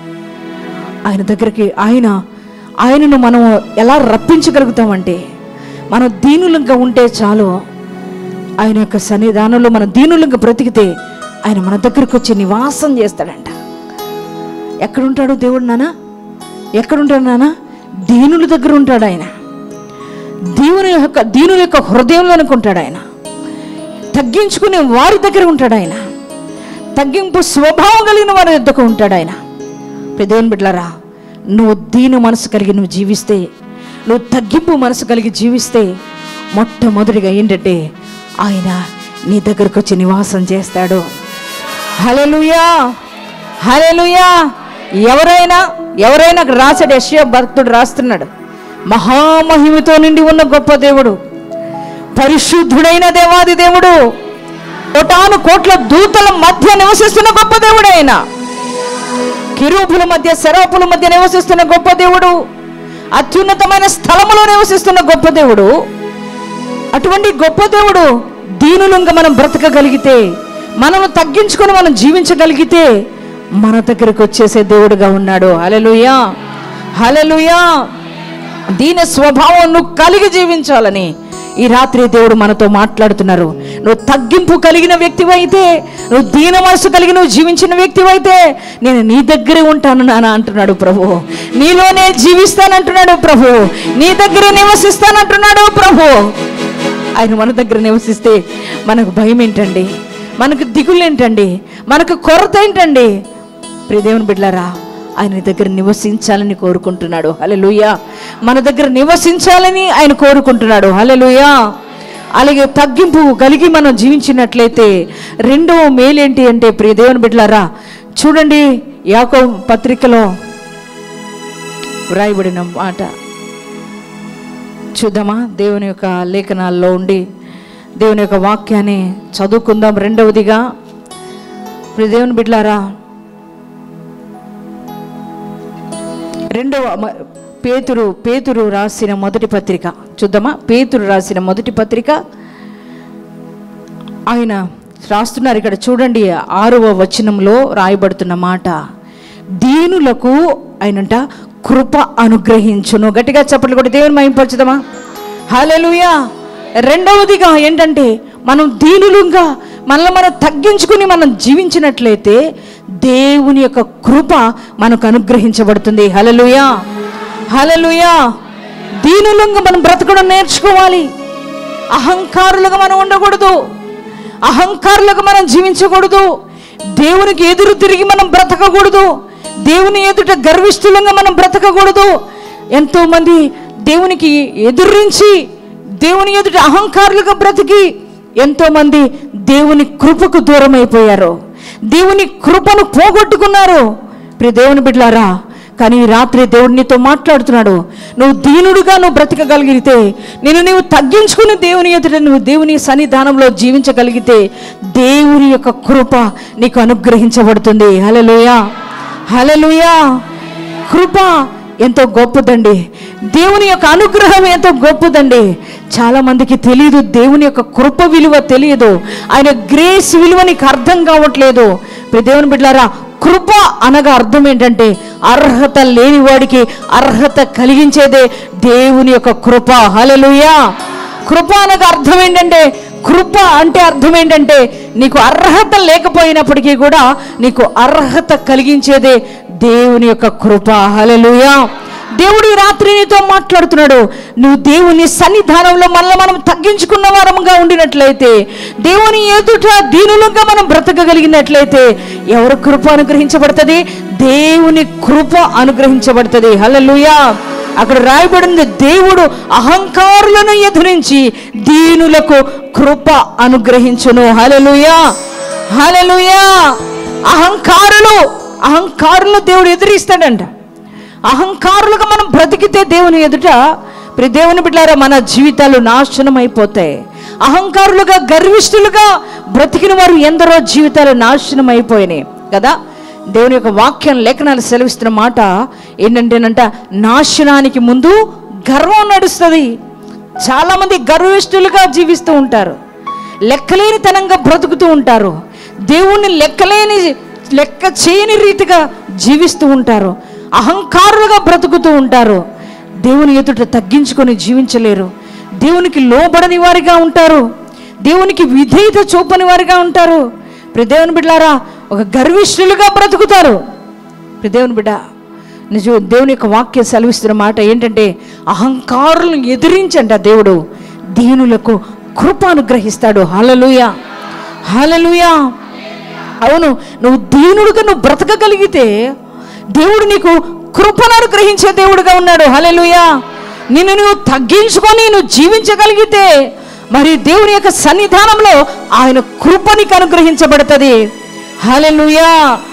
Speaker 1: ఆయన దగ్గరికి ఆయన ఆయనను మనం ఎలా రప్పించగలుగుతామంటే మనం దీనులంగా ఉంటే చాలు ఆయన యొక్క సన్నిధానంలో మన దీనులంగా బ్రతికితే ఆయన మన దగ్గరకు వచ్చి నివాసం చేస్తాడంట ఎక్కడుంటాడు దేవుడు నాన్న ఎక్కడుంటాడు నాన్న దీనుల దగ్గర ఉంటాడు ఆయన దీవుని యొక్క దీనుల యొక్క హృదయంలోనికి ఉంటాడు ఆయన తగ్గించుకునే వారి దగ్గర ఉంటాడు ఆయన తగ్గింపు స్వభావం కలిగిన వారి యొద్దకు ఉంటాడు ఆయన దేవుని బిడ్డలారా నువ్వు దీని మనసు కలిగి నువ్వు జీవిస్తే నువ్వు తగ్గింపు మనసు కలిగి జీవిస్తే మొట్టమొదటిగా ఏంటంటే ఆయన నీ దగ్గరకు వచ్చి నివాసం చేస్తాడు హలెలుయా హలెలుయా ఎవరైనా ఎవరైనా రాసాడు యశ్య భక్తుడు రాస్తున్నాడు మహామహిమతో నిండి ఉన్న గొప్ప దేవుడు పరిశుద్ధుడైన దేవాది దేవుడు కోటాను కోట్ల దూతల మధ్య నివసిస్తున్న గొప్ప దేవుడు ఆయన కిరూపుల మధ్య శరాపుల మధ్య నివసిస్తున్న గొప్ప దేవుడు అత్యున్నతమైన స్థలములో నివసిస్తున్న గొప్ప దేవుడు అటువంటి గొప్ప దేవుడు దీనులంగా మనం బ్రతకగలిగితే మనము తగ్గించుకొని మనం జీవించగలిగితే మన దగ్గరకు వచ్చేసే దేవుడుగా ఉన్నాడు హలలుయా హలలుయా దీన స్వభావం నువ్వు కలిగి జీవించాలని ఈ రాత్రి దేవుడు మనతో మాట్లాడుతున్నారు నువ్వు తగ్గింపు కలిగిన వ్యక్తివైతే నువ్వు దీన మనసు కలిగి నువ్వు జీవించిన వ్యక్తివైతే నేను నీ దగ్గరే ఉంటాను నాన్న అంటున్నాడు ప్రభు నీలోనే జీవిస్తానంటున్నాడు ప్రభు నీ దగ్గరే నివసిస్తానంటున్నాడు ప్రభు ఆయన మన దగ్గర నివసిస్తే మనకు భయం ఏంటండి మనకు దిగులు ఏంటండి మనకు కొరత ఏంటండి ప్రియదేవుని బిడ్డారా ఆయన దగ్గర నివసించాలని కోరుకుంటున్నాడు హల్లెలూయా మన దగ్గర నివసించాలని ఆయన కోరుకుంటున్నాడు హల్లెలూయా అలాగే తగ్గింపు కలిగి మనం జీవించినట్లయితే రెండవ మేలేంటి అంటే ప్రియ దేవుని బిడ్డలారా చూడండి యాకో పత్రికలో వ్రాయబడిన మాట చూద్దామా దేవుని యొక్క లేఖనాల్లో ఉండి దేవుని యొక్క వాక్యాన్ని చదువుకుందాం రెండవదిగా ప్రియ దేవుని బిడ్డలారా రెండవ మ- పేతురు పేతురు రాసిన మొదటి పత్రిక చూద్దామా పేతురు రాసిన మొదటి పత్రిక ఆయన రాస్తున్నారు ఇక్కడ చూడండి ఆరవ వచనంలో రాయబడుతున్న మాట దీనులకు ఆయనంట కృప అనుగ్రహించును గట్టిగా చెప్పట్లు కూడా దేవుని మహింపరచుదామా హల్లెలూయా రెండవదిగా ఏంటంటే మనం దీనులుగా మనల్ని మనం తగ్గించుకుని మనం జీవించినట్లయితే దేవుని యొక్క కృప మనకు అనుగ్రహించబడుతుంది హల్లెలూయా హల్లెలూయా దీనులంగా మనం బ్రతకడం నేర్చుకోవాలి అహంకారులుగా మనం ఉండకూడదు అహంకారులుగా మనం జీవించకూడదు దేవునికి ఎదురు తిరిగి మనం బ్రతకకూడదు దేవుని ఎదుట గర్విష్ఠులంగా మనం బ్రతకకూడదు ఎంతో మంది దేవునికి ఎదురించి దేవుని ఎదుట అహంకారులుగా బ్రతికి ఎంతో మంది దేవుని కృపకు దూరం అయిపోయారు దేవుని కృపను పోగొట్టుకున్నారు ప్రియ దేవుని బిడ్డలారా కానీ ఈ రాత్రి దేవుడు నీతో మాట్లాడుతున్నాడు నువ్వు దీనుడుగా నువ్వు బ్రతకగలిగితే నేను నువ్వు తగ్గించుకుని దేవుని ఎదుట నువ్వు దేవుని సన్నిధానంలో జీవించగలిగితే దేవుని యొక్క కృప నీకు అనుగ్రహించబడుతుంది హలలుయా హలలుయా కృప ఎంతో గొప్పదండి దేవుని యొక్క అనుగ్రహం ఎంతో గొప్పదండి చాలా మందికి తెలియదు దేవుని యొక్క కృప విలువ తెలియదు ఆయన గ్రేస్ విలువ నీకు అర్థం కావట్లేదు ఇప్పుడు దేవుని బిడ్డారా కృప అనగా అర్థం ఏంటంటే అర్హత లేని వాడికి అర్హత కలిగించేదే దేవుని యొక్క కృప హల్లెలూయా కృప అనగా అర్థం ఏంటంటే కృప అంటే అర్థం ఏంటంటే నీకు అర్హత లేకపోయినప్పటికీ కూడా నీకు అర్హత కలిగించేదే దేవుని యొక్క కృప హల్లెలూయా దేవుడు ఈ రాత్రి నీతో మాట్లాడుతున్నాడు నువ్వు దేవుని సన్నిధానంలో మనల్ని మనం తగ్గించుకున్న వారముగా ఉండినట్లయితే దేవుని ఎదుట దీనులుగా మనం బ్రతకగలిగినట్లయితే ఎవరు కృప అనుగ్రహించబడుతుంది దేవుని కృప అనుగ్రహించబడుతుంది హల్లెలూయా అక్కడ రాయబడింది దేవుడు అహంకారులను ఎదురించి దీనులకు కృప అనుగ్రహించును హల్లెలూయా హల్లెలూయా అహంకారులు అహంకారులు దేవుడు ఎదిరిస్తాడంట అహంకారులుగా మనం బ్రతికితే దేవుని ఎదుట ప్రి దేవుని బిడ్డారా మన జీవితాలు నాశనం అయిపోతాయి అహంకారులుగా గర్విష్ఠులుగా బ్రతికిన వారు ఎందరో జీవితాలు నాశనం అయిపోయినాయి కదా దేవుని యొక్క వాక్యం లేఖనాలు సెలవిస్తున్న మాట ఏంటంటేనంట నాశనానికి ముందు గర్వం నడుస్తుంది చాలామంది గర్విష్ఠులుగా జీవిస్తూ ఉంటారు లెక్కలేనితనంగా బ్రతుకుతూ ఉంటారు దేవుణ్ణి లెక్కలేని లెక్క చేయని రీతిగా జీవిస్తూ ఉంటారు అహంకారులుగా బ్రతుకుతూ ఉంటారు దేవుని ఎదుట తగ్గించుకొని జీవించలేరు దేవునికి లోబడని వారిగా ఉంటారు దేవునికి విధేయత చూపని వారిగా ఉంటారు ఇప్పుడు దేవుని బిడ్డారా ఒక గర్విష్ఠులుగా బ్రతుకుతారు ఇప్పుడు దేవుని బిడ్డ నిజం దేవుని యొక్క వాక్యం సెలవిస్తున్న మాట ఏంటంటే అహంకారులను ఎదిరించంట దేవుడు దీనులకు కృప అనుగ్రహిస్తాడు హలలుయ హలలుయ అవును నువ్వు దీనుడుగా నువ్వు బ్రతకగలిగితే దేవుడు నీకు కృపను అనుగ్రహించే దేవుడుగా ఉన్నాడు హలలుయా నిన్ను నువ్వు తగ్గించుకొని నువ్వు జీవించగలిగితే మరి దేవుని యొక్క సన్నిధానంలో ఆయన కృపనికి అనుగ్రహించబడుతుంది హలలుయా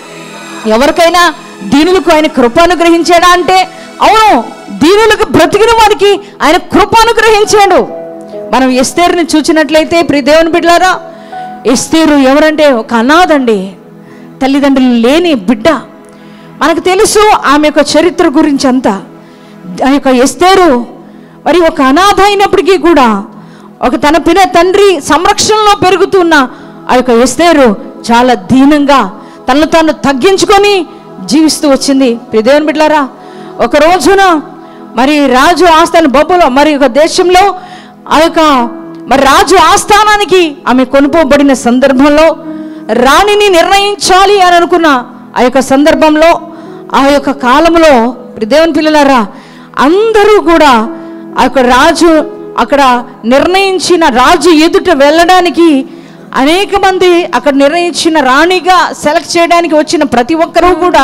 Speaker 1: ఎవరికైనా దీనులకు ఆయన కృప అనుగ్రహించాడా అంటే అవును దీనులకు బ్రతికిన వారికి ఆయన కృప అనుగ్రహించాడు మనం ఎస్తేరుని చూసినట్లయితే ప్రియ దేవుని బిడ్డలారా ఎస్తేరు ఎవరంటే ఒక అనాథండి తల్లిదండ్రులు లేని బిడ్డ మనకు తెలుసు ఆమె యొక్క చరిత్ర గురించి అంతా ఆ యొక్క ఎస్తేరు మరి ఒక అనాథ అయినప్పటికీ కూడా ఒక తన పిన తండ్రి సంరక్షణలో పెరుగుతున్న ఆ యొక్క ఎస్తేరు చాలా దీనంగా తనను తాను తగ్గించుకొని జీవిస్తూ వచ్చింది ప్రియ దేవుని బిడ్డలారా ఒక రోజున మరి రాజు ఆస్థాన బొబ్బలో మరి ఒక దేశంలో ఆ యొక్క మరి రాజు ఆస్థానానికి ఆమె కొనుపోబడిన సందర్భంలో రాణిని నిర్ణయించాలి అని అనుకున్న ఆ యొక్క సందర్భంలో ఆ యొక్క కాలంలో ప్రియ దేవుని పిల్లలారా అందరూ కూడా ఆ యొక్క రాజు అక్కడ నిర్ణయించిన రాజు ఎదుట వెళ్ళడానికి అనేక మంది అక్కడ నిర్ణయించిన రాణిగా సెలెక్ట్ చేయడానికి వచ్చిన ప్రతి ఒక్కరూ కూడా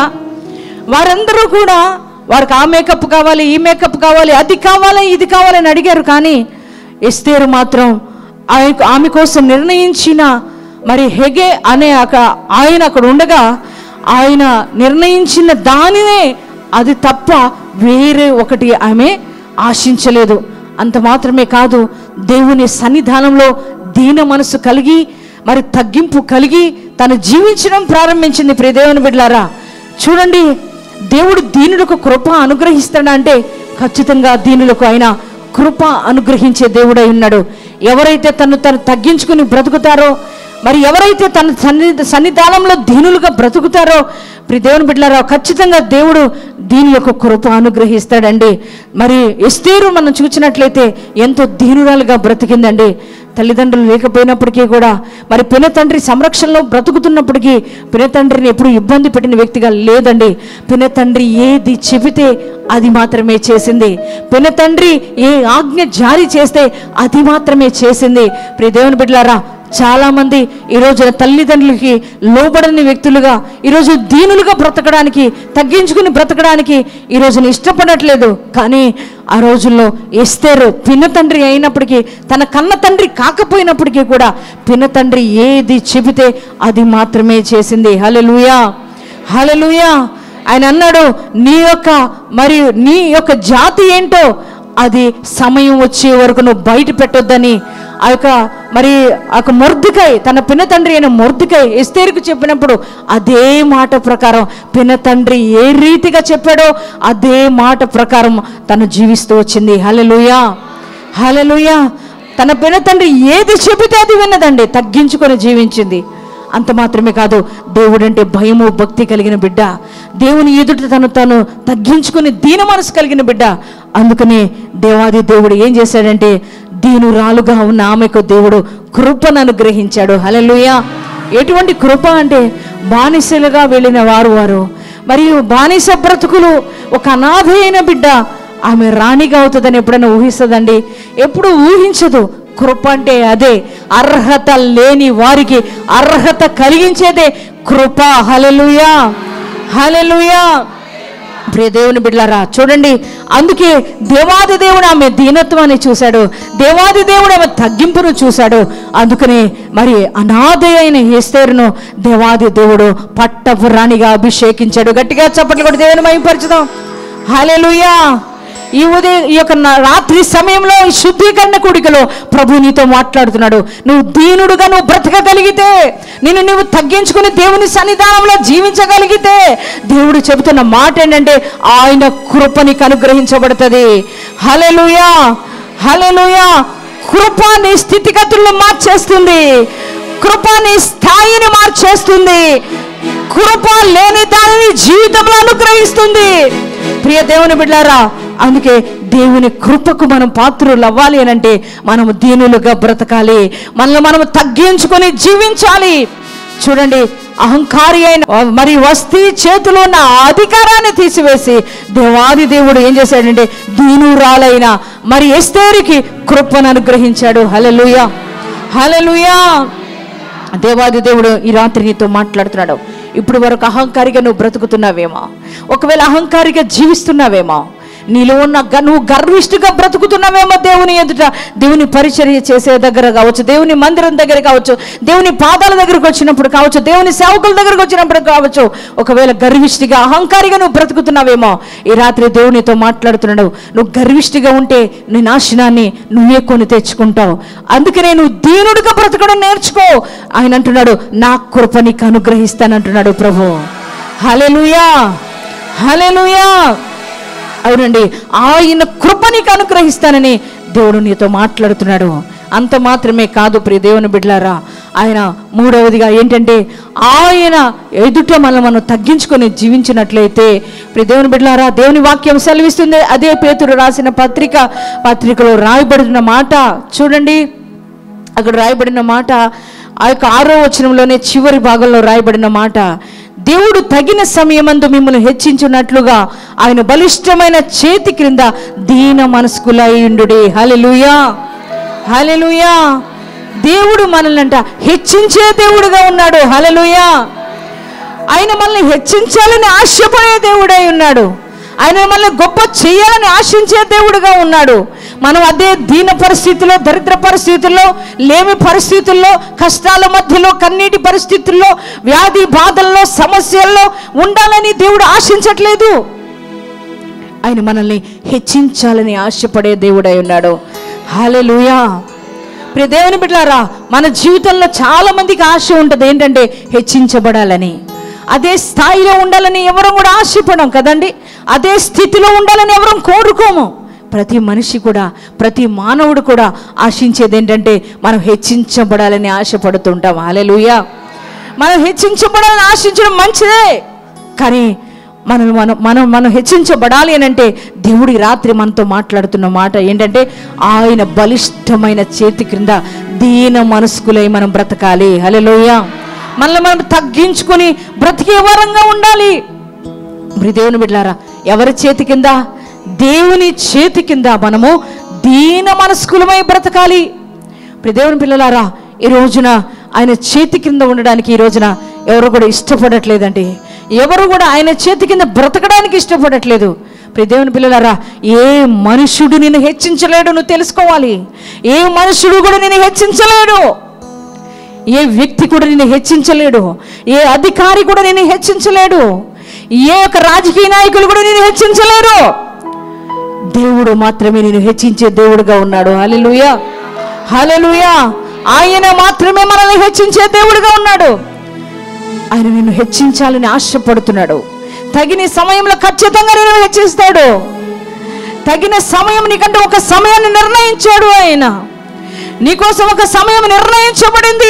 Speaker 1: వారందరూ కూడా వారికి ఆ మేకప్ కావాలి ఈ మేకప్ కావాలి అది కావాలి ఇది కావాలని అడిగారు కానీ ఎస్తేరు మాత్రం ఆయ- ఆమె కోసం నిర్ణయించిన మరి హెగే అనే అక ఆయన అక్కడ ఉండగా ఆయన నిర్ణయించిన దానినే అది తప్ప వేరే ఒకటి ఆమె ఆశించలేదు అంత మాత్రమే కాదు దేవుని సన్నిధానంలో దీన మనసు కలిగి మరి తగ్గింపు కలిగి తను జీవించడం ప్రారంభించింది ప్రియ దేవుని బిడ్డలారా చూడండి దేవుడు దీనులకు కృప అనుగ్రహిస్తాడా అంటే ఖచ్చితంగా దీనులకు ఆయన కృప అనుగ్రహించే దేవుడై ఉన్నాడు ఎవరైతే తను తను తగ్గించుకుని బ్రతుకుతారో మరి ఎవరైతే తన సన్ని సన్నిధానంలో దీనులుగా బ్రతుకుతారో ప్రి దేవుని బిడ్డలారా ఖచ్చితంగా దేవుడు దీని యొక్క కృప అనుగ్రహిస్తాడండి మరి ఎస్తేరు మనం చూసినట్లయితే ఎంతో దీనురాలుగా బ్రతికిందండి తల్లిదండ్రులు లేకపోయినప్పటికీ కూడా మరి పినతండ్రి సంరక్షణలో బ్రతుకుతున్నప్పటికీ పినతండ్రిని ఎప్పుడు ఇబ్బంది పెట్టిన వ్యక్తిగా లేదండి పినతండ్రి ఏది చెబితే అది మాత్రమే చేసింది పినతండ్రి ఏ ఆజ్ఞ జారీ చేస్తే అది మాత్రమే చేసింది ప్రియ దేవుని బిడ్డలారా చాలా మంది ఈ రోజున తల్లిదండ్రులకి లోబడని వ్యక్తులుగా ఈరోజు దీనులుగా బ్రతకడానికి తగ్గించుకుని బ్రతకడానికి ఈ రోజున ఇష్టపడట్లేదు కానీ ఆ రోజుల్లో ఎస్తేరు పిన్న తండ్రి అయినప్పటికీ తన కన్న తండ్రి కాకపోయినప్పటికీ కూడా పిన్న తండ్రి ఏది చెబితే అది మాత్రమే చేసింది హల్లెలూయా హల్లెలూయా ఆయన అన్నాడు నీ యొక్క మరియు నీ యొక్క జాతి ఏంటో అది సమయం వచ్చే వరకు నువ్వు బయట పెట్టొద్దని ఆ యొక్క మరి ఆ యొక్క మొర్దుకై తన పిన్న తండ్రి అయిన మొర్దుకై ఎస్తేరుకు చెప్పినప్పుడు అదే మాట ప్రకారం పిన్న తండ్రి ఏ రీతిగా చెప్పాడో అదే మాట ప్రకారం తను జీవిస్తూ వచ్చింది హల్లెలూయా హల్లెలూయా తన పిన్న తండ్రి ఏది చెబితే అది విన్నదండి తగ్గించుకొని జీవించింది అంత మాత్రమే కాదు దేవుడంటే భయము భక్తి కలిగిన బిడ్డ దేవుని ఎదుట తను తను తగ్గించుకుని దీన మనసు కలిగిన బిడ్డ అందుకని దేవాది దేవుడు ఏం చేశాడంటే దీనురాలుగా ఉన్న ఆమెకు దేవుడు కృపను అనుగ్రహించాడు హల్లెలూయా ఎటువంటి కృప అంటే బానిసలుగా వెళ్ళిన వారు వారు మరియు బానిస బ్రతుకులు ఒక అనాథ అయిన బిడ్డ ఆమె రాణిగా అవుతుందని ఎప్పుడైనా ఊహిస్తుందండి ఎప్పుడు ఊహించదు కృప అంటే అదే అర్హత లేని వారికి అర్హత కలిగించేదే కృప హలెలుయా హలెలుయా ప్రియ దేవుని బిడ్డలారా చూడండి అందుకే దేవాది దేవుడు ఆమె దీనత్వాన్ని చూశాడు దేవాది దేవుడు ఆమె తగ్గింపును చూశాడు అందుకనే మరి అనాథ అయిన ఏస్తేరును దేవాది దేవుడు పట్టపు రాణిగా అభిషేకించాడు గట్టిగా చప్పట్లు కూడా దేవుని మహింపరచుదాం హల్లెలూయా ఈ ఉదయం ఈ యొక్క నా- రాత్రి సమయంలో ఈ శుద్ధీకరణ కూడికలో ప్రభు నీతో మాట్లాడుతున్నాడు నువ్వు దీనుడుగా నువ్వు బ్రతకగలిగితే నిన్ను నువ్వు తగ్గించుకుని దేవుని సన్నిధానంలో జీవించగలిగితే దేవుడు చెబుతున్న మాట ఏంటంటే ఆయన కృప నీకు అనుగ్రహించబడుతుంది హలెలుయా హలెలుయా కృప నీ స్థితిగతులను మార్చేస్తుంది కృప నీ స్థాయిని మార్చేస్తుంది కృప లేని దానిని జీవితంలో అనుగ్రహిస్తుంది ప్రియ దేవుని బిడ్డారా అందుకే దేవుని కృపకు మనం పాత్రులు అవ్వాలి అని అంటే మనము దీనులుగా బ్రతకాలి మనల్ని మనము తగ్గించుకొని జీవించాలి చూడండి అహంకారి అయిన మరి వస్తీ చేతిలో ఉన్న ఆ అధికారాన్ని తీసివేసి దేవాది దేవుడు ఏం చేశాడంటే దీనురాలైన మరి ఎస్తేరికి కృపను అనుగ్రహించాడు హలలుయా హలలుయా దేవాది దేవుడు ఈ రాత్రి నీతో మాట్లాడుతున్నాడు ఇప్పుడు వరకు అహంకారిగా నువ్వు బ్రతుకుతున్నావేమో ఒకవేళ అహంకారిగా జీవిస్తున్నావేమో నీలో ఉన్న గ- నువ్వు గర్విష్ఠుగా బ్రతుకుతున్నావేమో దేవుని ఎదుట దేవుని పరిచర్య చేసే దగ్గర కావచ్చు దేవుని మందిరం దగ్గర కావచ్చు దేవుని పాదాల దగ్గరకు వచ్చినప్పుడు కావచ్చు దేవుని సేవకుల దగ్గరకు వచ్చినప్పుడు కావచ్చు ఒకవేళ గర్విష్ఠిగా అహంకారిగా నువ్వు బ్రతుకుతున్నావేమో ఈ రాత్రి దేవునితో మాట్లాడుతున్నాడు నువ్వు గర్విష్ఠిగా ఉంటే నీ నాశనాన్ని నువ్వే కొని తెచ్చుకుంటావు అందుకనే నువ్వు దీనుడిగా బ్రతకడం నేర్చుకో ఆయన అంటున్నాడు నా కృప నీకు అనుగ్రహిస్తానంటున్నాడు ప్రభు హలెలుయా హలెలుయా అవునండి ఆయన కృప నీకు అనుగ్రహిస్తానని దేవుడు నీతో మాట్లాడుతున్నాడు అంత మాత్రమే కాదు ప్రియ దేవుని బిడ్డలారా ఆయన మూడవదిగా ఏంటంటే ఆయన ఎదుట మనం మనం తగ్గించుకొని జీవించినట్లయితే ప్రియ దేవుని బిడ్డలారా దేవుని వాక్యం సెలవిస్తుంది అదే పేతురు రాసిన పత్రిక పత్రికలో రాయబడిన మాట చూడండి అక్కడ రాయబడిన మాట ఆ యొక్క ఆరో వచనంలోనే చివరి భాగంలో రాయబడిన మాట దేవుడు తగిన సమయమందు మిమ్మల్ని హెచ్చించున్నట్లుగా ఆయన బలిష్టమైన చేతి క్రింద దీన మనస్కులయ్యుండు హల్లెలూయా హల్లెలూయా దేవుడు మనల్ని అంట హెచ్చించే దేవుడుగా ఉన్నాడు హల్లెలూయా ఆయన మనల్ని హెచ్చించాలని ఆశపడే దేవుడై ఉన్నాడు ఆయన మనల్ని గొప్ప చేయాలని ఆశించే దేవుడుగా ఉన్నాడు మనం అదే దీన పరిస్థితుల్లో దరిద్ర పరిస్థితుల్లో లేమి పరిస్థితుల్లో కష్టాల మధ్యలో కన్నీటి పరిస్థితుల్లో వ్యాధి బాధల్లో సమస్యల్లో ఉండాలని దేవుడు ఆశించట్లేదు ఆయన మనల్ని హెచ్చించాలని ఆశపడే దేవుడై ఉన్నాడు హాలెలూయా ప్రియ దేవుని బిడ్డారా మన జీవితంలో చాలా మందికి ఆశ ఉంటుంది ఏంటంటే హెచ్చించబడాలని అదే స్థాయిలో ఉండాలని ఎవరం కూడా ఆశపడం కదండి అదే స్థితిలో ఉండాలని ఎవరం కోరుకోము ప్రతి మనిషి కూడా ప్రతి మానవుడు కూడా ఆశించేది ఏంటంటే మనం హెచ్చించబడాలని ఆశపడుతుంటాం హాలెలూయా మనం హెచ్చించబడాలని ఆశించడం మంచిదే కానీ మనం మనం మనం మనం హెచ్చించబడాలి అని అంటే దేవుడి రాత్రి మనతో మాట్లాడుతున్న మాట ఏంటంటే ఆయన బలిష్టమైన చేతి క్రింద దీన మనస్కులై మనం బ్రతకాలి హలోయ మనల్ని మనం తగ్గించుకొని బ్రతికే వరంగా ఉండాలి మరి దేవుని బిడ్డారా ఎవరి చేతి కింద దేవుని చేతి కింద మనము దీన మనస్కులమై బ్రతకాలి ఇప్పుడు దేవుని పిల్లలారా ఈ రోజున ఆయన చేతి కింద ఉండడానికి ఈ రోజున ఎవరు కూడా ఇష్టపడట్లేదండి ఎవరు కూడా ఆయన చేతి కింద బ్రతకడానికి ఇష్టపడట్లేదు ప్రియ దేవుని పిల్లలారా ఏ మనుషుడు నిన్ను హెచ్చించలేడు నువ్వు తెలుసుకోవాలి ఏ మనుషుడు కూడా నిన్ను హెచ్చించలేడు ఏ వ్యక్తి కూడా నిన్ను హెచ్చించలేడు ఏ అధికారి కూడా నిన్ను హెచ్చించలేడు ఏ ఒక్క రాజకీయ నాయకులు కూడా నిన్ను హెచ్చించలేరు దేవుడు మాత్రమే నేను హెచ్చించే దేవుడుగా ఉన్నాడు హల్లెలూయా హల్లెలూయా ఆయన మాత్రమే మనల్ని హెచ్చించే దేవుడుగా ఉన్నాడు ఆయన నిన్ను హెచ్చించాలని ఆశపడుతున్నాడు తగిన సమయంలో ఖచ్చితంగా నేను హెచ్చిస్తాడు తగిన సమయం నీకంటే ఒక సమయాన్ని నిర్ణయించాడు ఆయన నీకోసం ఒక సమయం నిర్ణయించబడింది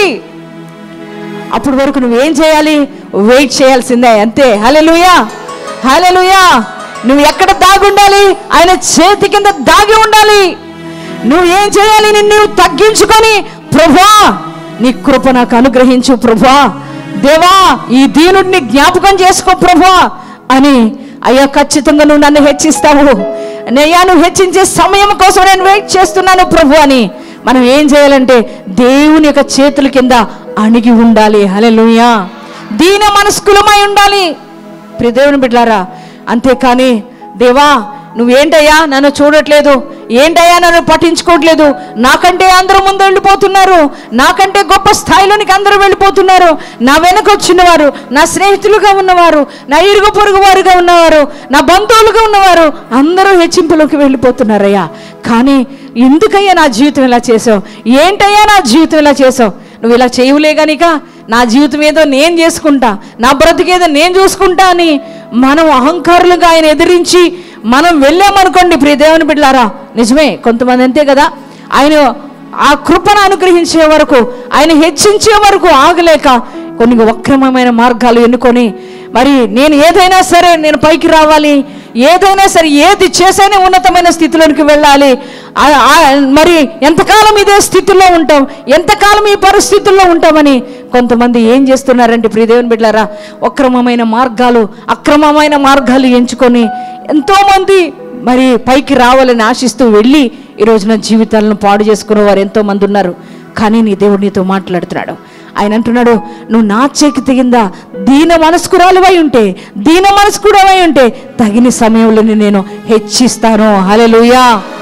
Speaker 1: అప్పటి వరకు నువ్వేం చేయాలి వెయిట్ చేయాల్సిందే అంతే హలెలుయా హలెలుయా నువ్వు ఎక్కడ దాగుండాలి ఆయన చేతి కింద దాగి ఉండాలి నువ్వు ఏం చేయాలి నిన్ను నువ్వు తగ్గించుకొని ప్రభా నీ కృప నాకు అనుగ్రహించు ప్రభా దేవా ఈ దీనుడిని జ్ఞాపకం చేసుకో ప్రభా అని అయ్యా ఖచ్చితంగా నువ్వు నన్ను హెచ్చిస్తావు నయ్యా నువ్వు హెచ్చించే సమయం కోసం నేను వెయిట్ చేస్తున్నాను ప్రభు అని మనం ఏం చేయాలంటే దేవుని యొక్క చేతుల కింద అణిగి ఉండాలి హలెలుయా దీన మనస్కులమై ఉండాలి ప్రియ దేవుని బిడ్డారా అంతేకాని దేవా నువ్వేంటయ్యా నన్ను చూడట్లేదు ఏంటయ్యా నన్ను పట్టించుకోవట్లేదు నాకంటే అందరూ ముందు వెళ్ళిపోతున్నారు నాకంటే గొప్ప స్థాయిలోనికి అందరూ వెళ్ళిపోతున్నారు నా వెనక వచ్చినవారు నా స్నేహితులుగా ఉన్నవారు నా ఇరుగు పొరుగు వారుగా ఉన్నవారు నా బంధువులుగా ఉన్నవారు అందరూ హెచ్చింపులోకి వెళ్ళిపోతున్నారయ్యా కానీ ఎందుకయ్యా నా జీవితం ఇలా చేసావు ఏంటయ్యా నా జీవితం ఇలా చేసావు నువ్వు ఇలా చేయవులే గనిక నా జీవితం ఏదో నేను చేసుకుంటా నా బ్రతికేదో నేను చూసుకుంటా అని మనం అహంకారులుగా ఆయన ఎదిరించి మనం వెళ్ళామనుకోండి ప్రియ దేవుని బిడ్డారా నిజమే కొంతమంది అంతే కదా ఆయన ఆ కృపను అనుగ్రహించే వరకు ఆయన హెచ్చించే వరకు ఆగలేక కొన్ని వక్రమైన మార్గాలు ఎన్నుకొని మరి నేను ఏదైనా సరే నేను పైకి రావాలి ఏదైనా సరే ఏది చేసైనా ఉన్నతమైన స్థితిలోనికి వెళ్ళాలి ఆ- ఆ- మరి ఎంతకాలం ఇదే స్థితిలో ఉంటాం ఎంతకాలం ఈ పరిస్థితుల్లో ఉంటామని కొంతమంది ఏం చేస్తున్నారంటే ప్రియదేవుని బిడ్డారా అక్రమమైన మార్గాలు అక్రమమైన మార్గాలు ఎంచుకొని ఎంతోమంది మరి పైకి రావాలని ఆశిస్తూ వెళ్ళి ఈ రోజున జీవితాలను పాడు చేసుకునే వారు ఎంతోమంది ఉన్నారు కానీ నీ దేవుడు నీతో మాట్లాడుతున్నాడు ఆయన అంటున్నాడు నువ్వు నా చేకి కింద దీన మనస్కురాలువై ఉంటే దీన మనస్కుడవై ఉంటే తగిన సమయంలో నేను హెచ్చిస్తాను హలలుయా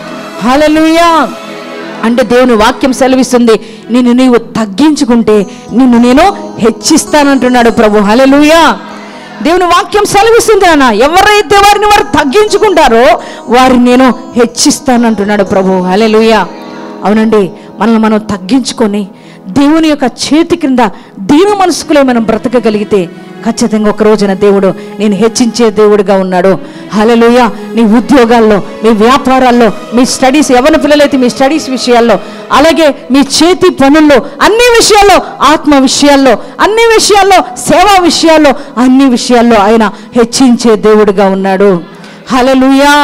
Speaker 1: హలలుయా అంటే దేవుని వాక్యం సెలవిస్తుంది నిన్ను నీవు తగ్గించుకుంటే నిన్ను నేను హెచ్చిస్తానంటున్నాడు ప్రభు హలలుయా దేవుని వాక్యం సెలవిస్తుంది నాన్న ఎవరైతే వారిని వారు తగ్గించుకుంటారో వారిని నేను హెచ్చిస్తానంటున్నాడు ప్రభు హలలుయా అవునండి మనల్ని మనం తగ్గించుకొని దేవుని యొక్క చేతి కింద దీన మనసుకులే మనం బ్రతకగలిగితే ఖచ్చితంగా ఒక రోజున దేవుడు నేను హెచ్చించే దేవుడిగా ఉన్నాడు హలలుయ నీ ఉద్యోగాల్లో మీ వ్యాపారాల్లో మీ స్టడీస్ ఎవరి పిల్లలైతే మీ స్టడీస్ విషయాల్లో అలాగే మీ చేతి పనుల్లో అన్ని విషయాల్లో ఆత్మ విషయాల్లో అన్ని విషయాల్లో సేవా విషయాల్లో అన్ని విషయాల్లో ఆయన హెచ్చించే దేవుడిగా ఉన్నాడు హలలుయా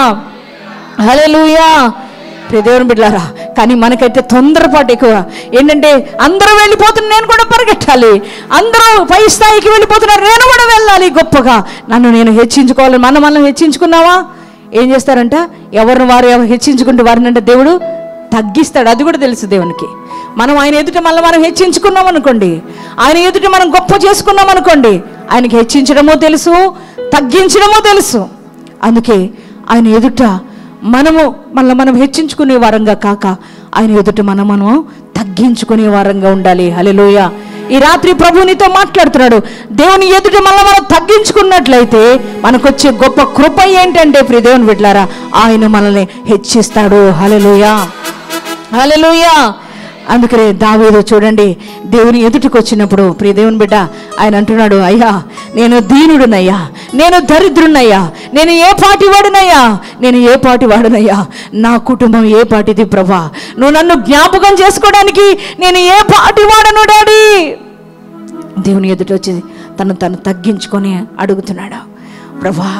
Speaker 1: హలలుయా ప్రియ దేవుని బిడ్డారా కానీ మనకైతే తొందరపాటు ఎక్కువ ఏంటంటే అందరూ వెళ్ళిపోతున్నారు నేను కూడా పరిగెట్టాలి అందరూ పై స్థాయికి వెళ్ళిపోతున్నారు నేను కూడా వెళ్ళాలి గొప్పగా నన్ను నేను హెచ్చించుకోవాలి మనం మనం హెచ్చించుకున్నావా ఏం చేస్తారంట ఎవరిని వారు ఎవరు హెచ్చించుకుంటే వారిని అంటే దేవుడు తగ్గిస్తాడు అది కూడా తెలుసు దేవునికి మనం ఆయన ఎదుట మళ్ళీ మనం హెచ్చించుకున్నాం అనుకోండి ఆయన ఎదుట మనం గొప్ప చేసుకున్నాం అనుకోండి ఆయనకి హెచ్చించడమో తెలుసు తగ్గించడమో తెలుసు అందుకే ఆయన ఎదుట మనము మళ్ళీ మనం హెచ్చించుకునే వారంగా కాక ఆయన ఎదుట మనం మనము తగ్గించుకునే వారంగా ఉండాలి హల్లెలూయ ఈ రాత్రి ప్రభు నీతో మాట్లాడుతున్నాడు దేవుని ఎదుట మళ్ళీ మనం తగ్గించుకున్నట్లయితే మనకొచ్చే గొప్ప కృప ఏంటంటే ప్రియ దేవుని బిడ్డలారా ఆయన మనల్ని హెచ్చిస్తాడు హల్లెలూయా హల్లెలూయా అందుకనే దావీదు చూడండి దేవుని ఎదుటికి వచ్చినప్పుడు ప్రియ దేవుని బిడ్డ ఆయన అంటున్నాడు అయ్యా నేను దీనుడునయ్యా నేను దరిద్రునయ్యా నేను ఏ పాటి వాడునయ్యా నేను ఏ పాటి వాడునయ్యా నా కుటుంబం ఏ పాటిది ప్రభా నువ్వు నన్ను జ్ఞాపకం చేసుకోవడానికి నేను ఏ పాటి వాడను డాడీ దేవుని ఎదుట వచ్చి తను తను తగ్గించుకొని అడుగుతున్నాడు ప్రభా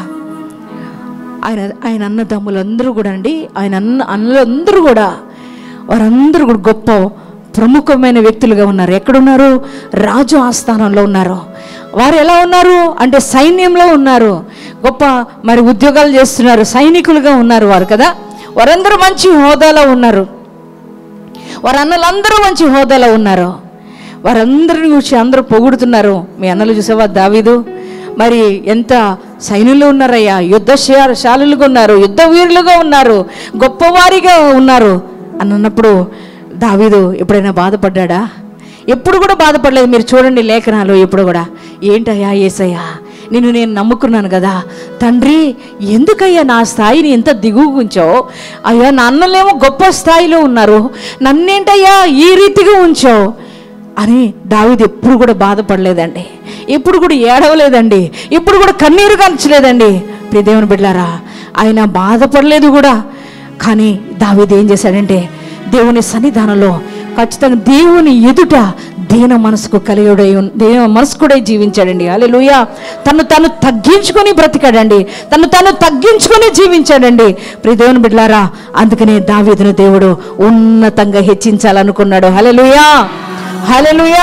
Speaker 1: ఆయన ఆయన అన్నదమ్ములందరూ కూడా అండి ఆయన అన్న అన్నలందరూ కూడా వారందరూ కూడా గొప్ప ప్రముఖమైన వ్యక్తులుగా ఉన్నారు ఎక్కడున్నారు రాజు ఆస్థానంలో ఉన్నారు వారు ఎలా ఉన్నారు అంటే సైన్యంలో ఉన్నారు గొప్ప మరి ఉద్యోగాలు చేస్తున్నారు సైనికులుగా ఉన్నారు వారు కదా వారందరూ మంచి హోదాలో ఉన్నారు వారి అన్నలందరూ మంచి హోదాలో ఉన్నారు వారందరిని చూసి అందరూ పొగుడుతున్నారు మీ అన్నలు చూసావా దావీదు మరి ఎంత సైన్యులు ఉన్నారయ్యా యుద్ధ శా- శాలులుగా ఉన్నారు యుద్ధ వీరులుగా ఉన్నారు గొప్పవారిగా ఉన్నారు అని అన్నప్పుడు దావీదు ఎప్పుడైనా బాధపడ్డా ఎప్పుడు కూడా బాధపడలేదు మీరు చూడండి లేఖనాలు ఎప్పుడు కూడా ఏంటయ్యా ఏసయ్యా నిన్ను నేను నమ్ముకున్నాను కదా తండ్రి ఎందుకయ్యా నా స్థాయిని ఎంత దిగువ ఉంచావు అయ్యా నా అన్నలేమో గొప్ప స్థాయిలో ఉన్నారు నన్నేంటయ్యా ఈ రీతిగా ఉంచావు అని దావీదు ఎప్పుడు కూడా బాధపడలేదండి ఎప్పుడు కూడా ఏడవలేదండి ఎప్పుడు కూడా కన్నీరు కంచలేదండి ప్రియ దేవుని బిడ్డారా ఆయన బాధపడలేదు కూడా కానీ దావీదు ఏం చేశాడంటే దేవుని సన్నిధానంలో ఖచ్చితంగా దేవుని ఎదుట దీన మనసుకు కలియుడై ఉన్- దీన మనసుకుడై జీవించాడండి అలెలుయ తను తను తగ్గించుకొని బ్రతికాడండి తను తను తగ్గించుకొని జీవించాడండి ప్రియ దేవుని బిడ్లారా అందుకనే దావీదును దేవుడు ఉన్నతంగా హెచ్చించాలనుకున్నాడు హలెలుయా హలెలుయా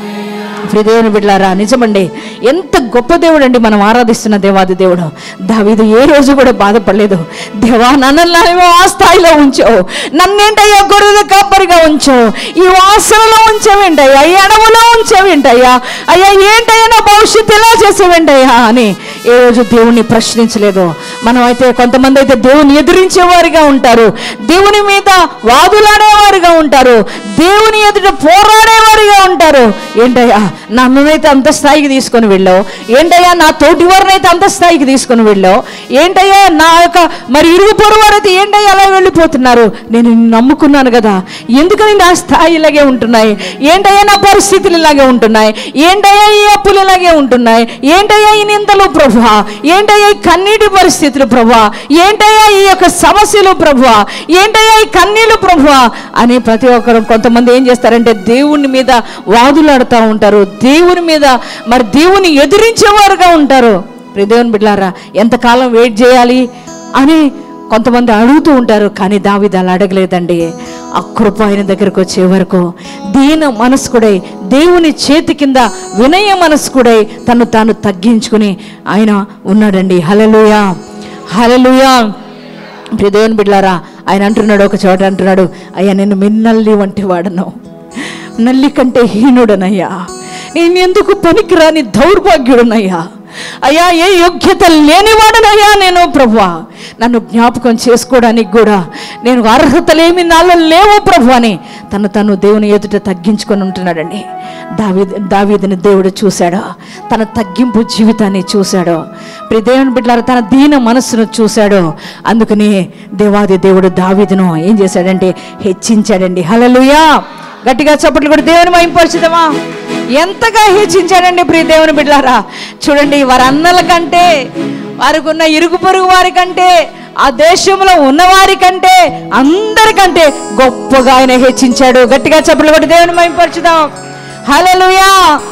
Speaker 1: దేవుని బిడ్డలారా నిజమండి ఎంత గొప్ప దేవుడు అండి మనం ఆరాధిస్తున్న దేవాది దేవుడు దావీదు ఏ రోజు కూడా బాధపడలేదు దేవా నన్ను ఆ స్థాయిలో ఉంచావు నన్నేంటయ్యా గొర్రెల కాపరిగా ఉంచావు ఈ వాసనలో ఉంచావేంటయ్యా ఈ అడవులో ఉంచావేంటయ్యా అయ్యా ఏంటయ్యా నా భవిష్యత్తు ఎలా చేసావేంటయ్యా అని ఏ రోజు దేవుణ్ణి ప్రశ్నించలేదు మనం అయితే కొంతమంది అయితే దేవుని ఎదిరించేవారిగా ఉంటారు దేవుని మీద వాదులాడేవారుగా ఉంటారు దేవుని ఎదుట పోరాడేవారిగా ఉంటారు ఏంటయ్యా నన్నైతే అంత స్థాయికి తీసుకొని వెళ్ళావు ఏంటయ్యా నా తోటి వారినైతే అంత స్థాయికి తీసుకొని వెళ్ళావు ఏంటయ్యా నా యొక్క మరి ఇరుగు పొరుగు వారైతే ఏంటయ్యా అలా వెళ్ళిపోతున్నారు నేను నిన్ను నమ్ముకున్నాను కదా ఎందుకని నా స్థాయి ఇలాగే ఉంటున్నాయి ఏంటయ్యా నా పరిస్థితులు ఇలాగే ఉంటున్నాయి ఏంటయ్యా ఈ అప్పులు ఇలాగే ఉంటున్నాయి ఏంటయ్యా ఈ నిందలు ప్రభా ఏంటయ్యా ఈ కన్నీటి పరిస్థితులు ప్రభా ఏంటయ్యా ఈ యొక్క సమస్యలు ప్రభా ఏంటయ్యా ఈ కన్నీళ్ళు ప్రభా అని ప్రతి ఒక్కరు కొంతమంది ఏం చేస్తారంటే దేవుని మీద వాదులాడుతూ ఉంటారు దేవుని మీద మరి దేవుని ఎదిరించేవారుగా ఉంటారు ప్రియ దేవుని బిడ్డారా ఎంతకాలం వెయిట్ చేయాలి అని కొంతమంది అడుగుతూ ఉంటారు కానీ దావిది అలా అడగలేదండి ఆ కృప ఆయన దగ్గరకు వచ్చే వరకు దీన మనస్కుడై దేవుని చేతి కింద వినయ మనస్కుడై తను తాను తగ్గించుకుని ఆయన ఉన్నాడండి హలలుయా హలలుయా ప్రియ దేవుని బిడ్డారా ఆయన అంటున్నాడు ఒక చోట అంటున్నాడు అయ్యా నేను మిన్నల్లి వంటి వాడను నల్లి కంటే హీనుడనయ్యా నేను ఎందుకు పనికిరాని దౌర్భాగ్యుడనయ్యా అయ్యా ఏ యోగ్యత లేనివాడనయ్యా నేను ప్రభువా నన్ను జ్ఞాపకం చేసుకోవడానికి కూడా నేను అర్హతలేమి నాలో లేవు ప్రభు అని తను తను దేవుని ఎదుట తగ్గించుకొని ఉంటున్నాడండి దావీ దావీదిని దేవుడు చూశాడు తన తగ్గింపు జీవితాన్ని చూశాడు ప్రియ దేవుని బిడ్డలారా తన దీన మనస్సును చూశాడు అందుకని దేవాది దేవుడు దావీదును ఏం చేశాడంటే హెచ్చించాడండి హలలుయా గట్టిగా చప్పట్లు కూడా దేవుని మైంపరిచిదమా ఎంతగా హెచ్చించాడండి ప్రియ దేవుని బిడ్డారా చూడండి వారి అన్నల కంటే వారికి ఉన్న ఇరుగు పొరుగు వారి కంటే ఆ దేశంలో ఉన్నవారి కంటే అందరికంటే గొప్పగా ఆయన హెచ్చించాడు గట్టిగా చప్పట్లు కూడా దేవుని మైంపరచుదాం హల్లెలూయా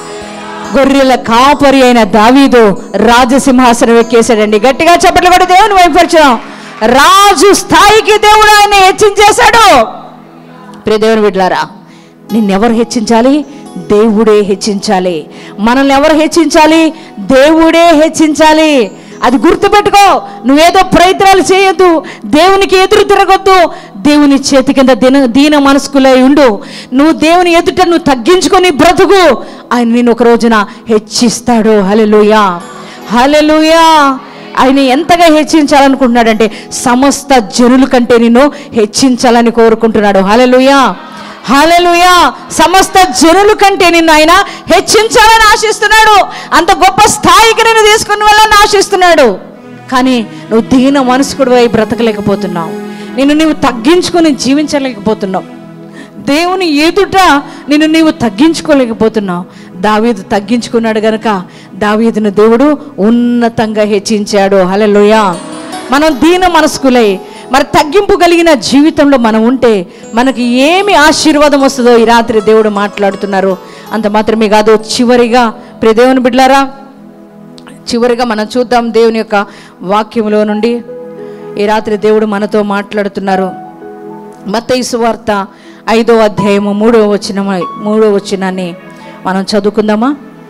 Speaker 1: గొర్రెల కాపరి అయిన దావీదు రాజసింహాసనం ఎక్కేశాడండి గట్టిగా చప్పట్లు కూడా దేవుని వైపరిచాం రాజు స్థాయికి దేవుడు ఆయన హెచ్చించేశాడు ప్రియ దేవుని బిడ్డలారా నిన్నెవరు హెచ్చించాలి దేవుడే హెచ్చించాలి మనల్ని ఎవరు హెచ్చించాలి దేవుడే హెచ్చించాలి అది గుర్తుపెట్టుకో నువ్వేదో ప్రయత్నాలు చేయొద్దు దేవునికి ఎదురు తిరగొద్దు దేవుని చేతి కింద దీన దీన మనస్కులై ఉండు నువ్వు దేవుని ఎదుట నువ్వు తగ్గించుకొని బ్రతుకు ఆయన నేను ఒక రోజున హెచ్చిస్తాడు హలెలుయా హలెలుయా ఆయన ఎంతగా హెచ్చించాలనుకుంటున్నాడంటే సమస్త జనుల కంటే నిన్ను హెచ్చించాలని కోరుకుంటున్నాడు హలెలుయా హలెలుయా సమస్త జనుల కంటే నిన్ను ఆయన హెచ్చించాలని ఆశిస్తున్నాడు అంత గొప్ప స్థాయికి నేను తీసుకుని వెళ్ళాలని ఆశిస్తున్నాడు కానీ నువ్వు దీన మనసుకుడు అయి బ్రతకలేకపోతున్నావు నిన్ను నీవు తగ్గించుకొని జీవించలేకపోతున్నావు దేవుని ఎదుట నిన్ను నీవు తగ్గించుకోలేకపోతున్నావు దావీదు తగ్గించుకున్నాడు గనక దావీదును దేవుడు ఉన్నతంగా హెచ్చించాడు హలెలుయా మనం దీన మనస్కులై మరి తగ్గింపు కలిగిన జీవితంలో మనం ఉంటే మనకి ఏమి ఆశీర్వాదం వస్తుందో ఈ రాత్రి దేవుడు మాట్లాడుతున్నారు అంత మాత్రమే కాదు చివరిగా ప్రియ దేవుని బిడ్లారా చివరిగా మనం చూద్దాం దేవుని యొక్క వాక్యంలో నుండి ఈ రాత్రి దేవుడు మనతో మాట్లాడుతున్నారు మత్తయి సువార్త ఐదో అధ్యాయము మూడో వచ్చిన మూడో వచ్చినాన్ని మనం చదువుకుందామా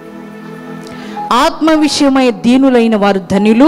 Speaker 1: ఆత్మ విషయమై దీనులైన వారు ధనులు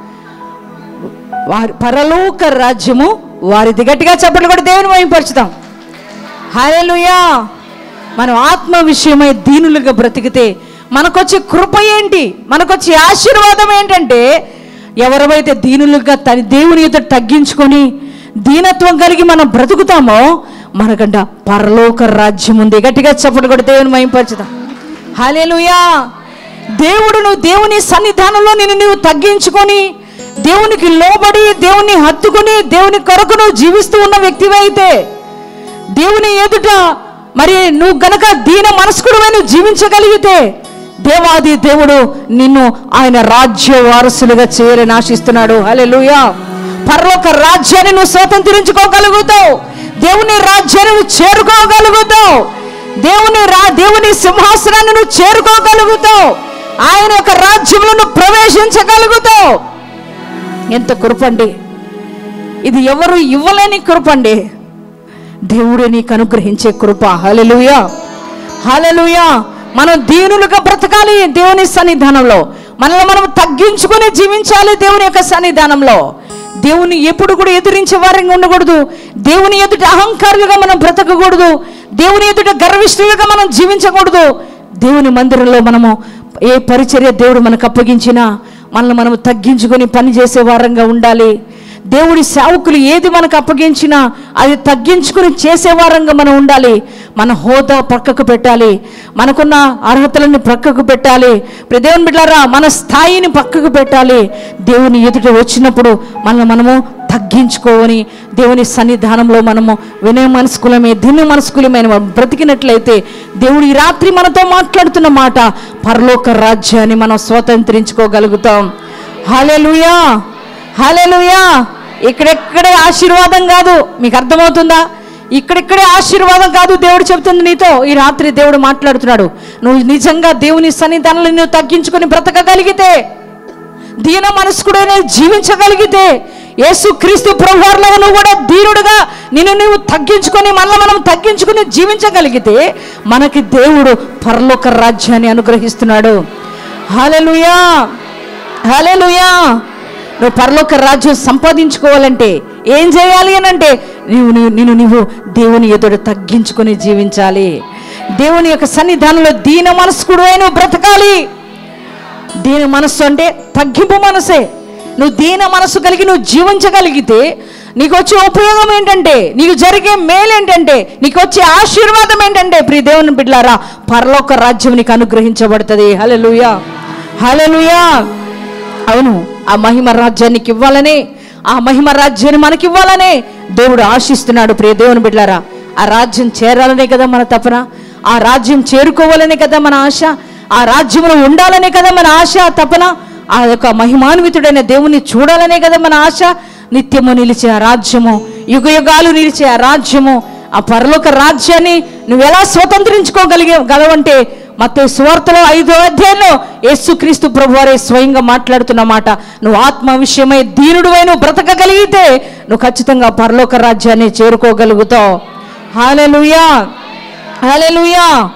Speaker 1: వారి పరలోక రాజ్యము వారిది గట్టిగా చెప్పట్లు కూడా దేవుని మహింపరుచుతాం హల్లెలూయా మనం ఆత్మ విషయమై దీనులుగా బ్రతికితే మనకొచ్చే కృప ఏంటి మనకొచ్చే ఆశీర్వాదం ఏంటంటే ఎవరైతే దీనులుగా తన దేవుని ఎదుట తగ్గించుకొని దీనత్వం కలిగి మనం బ్రతుకుతామో మనకంట పరలోక రాజ్యం ఉంది గట్టిగా చెప్పట్లు కూడా దేవుని మహింపరచుదాం హల్లెలూయా దేవుడు నువ్వు దేవుని సన్నిధానంలో నిన్ను నువ్వు తగ్గించుకొని దేవునికి లోబడి దేవుని హత్తుకుని దేవుని కొరకు నువ్వు జీవిస్తూ ఉన్న వ్యక్తివైతే దేవుని ఎదుట మరి నువ్వు గనక దీన మనస్కుడు నువ్వు జీవించగలిగితే దేవాది దేవుడు నిన్ను ఆయన రాజ్య వారసులుగా చేరని ఆశిస్తున్నాడు హల్లెలూయా పరలోక రాజ్యాన్ని నువ్వు స్వతంత్రించుకోగలుగుతావు దేవుని రాజ్యాన్ని నువ్వు చేరుకోగలుగుతావు దేవుని రా దేవుని సింహాసనాన్ని నువ్వు చేరుకోగలుగుతావు ఆయన యొక్క రాజ్యంలో నువ్వు ప్రవేశించగలుగుతావు ఎంత కృపండి ఇది ఎవరు ఇవ్వలేని కృపండి దేవుడే నీకు అనుగ్రహించే కృప హలెలుయా హలెలుయా మనం దీనులుగా బ్రతకాలి దేవుని సన్నిధానంలో మనల్ని మనం తగ్గించుకొని జీవించాలి దేవుని యొక్క సన్నిధానంలో దేవుని ఎప్పుడు కూడా ఎదిరించే వారంగా ఉండకూడదు దేవుని ఎదుట అహంకారులుగా మనం బ్రతకకూడదు దేవుని ఎదుట గర్విష్ఠులుగా మనం జీవించకూడదు దేవుని మందిరంలో మనము ఏ పరిచర్య దేవుడు మనకు అప్పగించినా మనల్ని మనము తగ్గించుకొని పని చేసే వారంగా ఉండాలి దేవుడి సేవకులు ఏది మనకు అప్పగించినా అది తగ్గించుకుని చేసే వారంగా మనం ఉండాలి మన హోదా పక్కకు పెట్టాలి మనకున్న అర్హతలను పక్కకు పెట్టాలి ఇప్పుడు దేవుని బిడ్డారా మన స్థాయిని పక్కకు పెట్టాలి దేవుని ఎదుట వచ్చినప్పుడు మనల్ని మనము తగ్గించుకోవని దేవుని సన్నిధానంలో మనము వినయ మనస్కులమే దిన మనస్కులమైన బ్రతికినట్లయితే దేవుడు ఈ రాత్రి మనతో మాట్లాడుతున్న మాట పరలోక రాజ్యాన్ని మనం స్వతంత్రించుకోగలుగుతాం హల్లెలూయా హల్లెలూయా ఇక్కడెక్కడే ఆశీర్వాదం కాదు మీకు అర్థమవుతుందా ఇక్కడిక్కడే ఆశీర్వాదం కాదు దేవుడు చెబుతుంది నీతో ఈ రాత్రి దేవుడు మాట్లాడుతున్నాడు నువ్వు నిజంగా దేవుని సన్నిధానంలో నువ్వు తగ్గించుకొని బ్రతకగలిగితే దీన మనస్కుడైన జీవించగలిగితే యేసు క్రీస్తు ప్రభువారిలాగా నువ్వు కూడా దీనుడుగా నిన్ను నువ్వు తగ్గించుకొని మళ్ళీ మనం తగ్గించుకొని జీవించగలిగితే మనకి దేవుడు పరలోక రాజ్యాన్ని అనుగ్రహిస్తున్నాడు హల్లెలూయా హల్లెలూయా నువ్వు పరలోక రాజ్యం సంపాదించుకోవాలంటే ఏం చేయాలి అని అంటే నీవు నీవు- నిన్ను నీవు దేవుని ఎదుట తగ్గించుకొని జీవించాలి దేవుని యొక్క సన్నిధానంలో దీన మనస్కుడు నువ్వు బ్రతకాలి దీని మనస్సు అంటే తగ్గింపు మనసే నువ్వు దీన మనస్సు కలిగి నువ్వు జీవించగలిగితే నీకు వచ్చే ఉపయోగం ఏంటంటే నీకు జరిగే మేలు ఏంటంటే నీకు వచ్చే ఆశీర్వాదం ఏంటంటే ప్రియ దేవుని బిడ్లారా పరలోక రాజ్యం నీకు అనుగ్రహించబడుతుంది హల్లెలూయా హల్లెలూయా అవును ఆ మహిమ రాజ్యానికి ఇవ్వాలనే ఆ మహిమ రాజ్యాన్ని మనకి ఇవ్వాలనే దేవుడు ఆశిస్తున్నాడు ప్రియ దేవుని బిడ్లారా ఆ రాజ్యం చేరాలనే కదా మన తపన ఆ రాజ్యం చేరుకోవాలనే కదా మన ఆశ ఆ రాజ్యంలో ఉండాలనే కదా మన ఆశ తపన ఆ యొక్క మహిమాన్వితుడైన దేవుని చూడాలనే కదా మన ఆశ నిత్యము నిలిచే ఆ రాజ్యము యుగ యుగాలు నిలిచే ఆ రాజ్యము ఆ పరలోక రాజ్యాన్ని నువ్వు ఎలా స్వతంత్రించుకోగలిగే గలవంటే మత సువార్తలో ఐదో అధ్యాయంలో యేసుక్రీస్తు ప్రభు వారే స్వయంగా మాట్లాడుతున్న మాట నువ్వు ఆత్మ విషయమై దీనుడువై నువ్వు బ్రతకగలిగితే నువ్వు ఖచ్చితంగా పరలోక రాజ్యాన్ని చేరుకోగలుగుతావు హాలెలుయా హాలెలుయా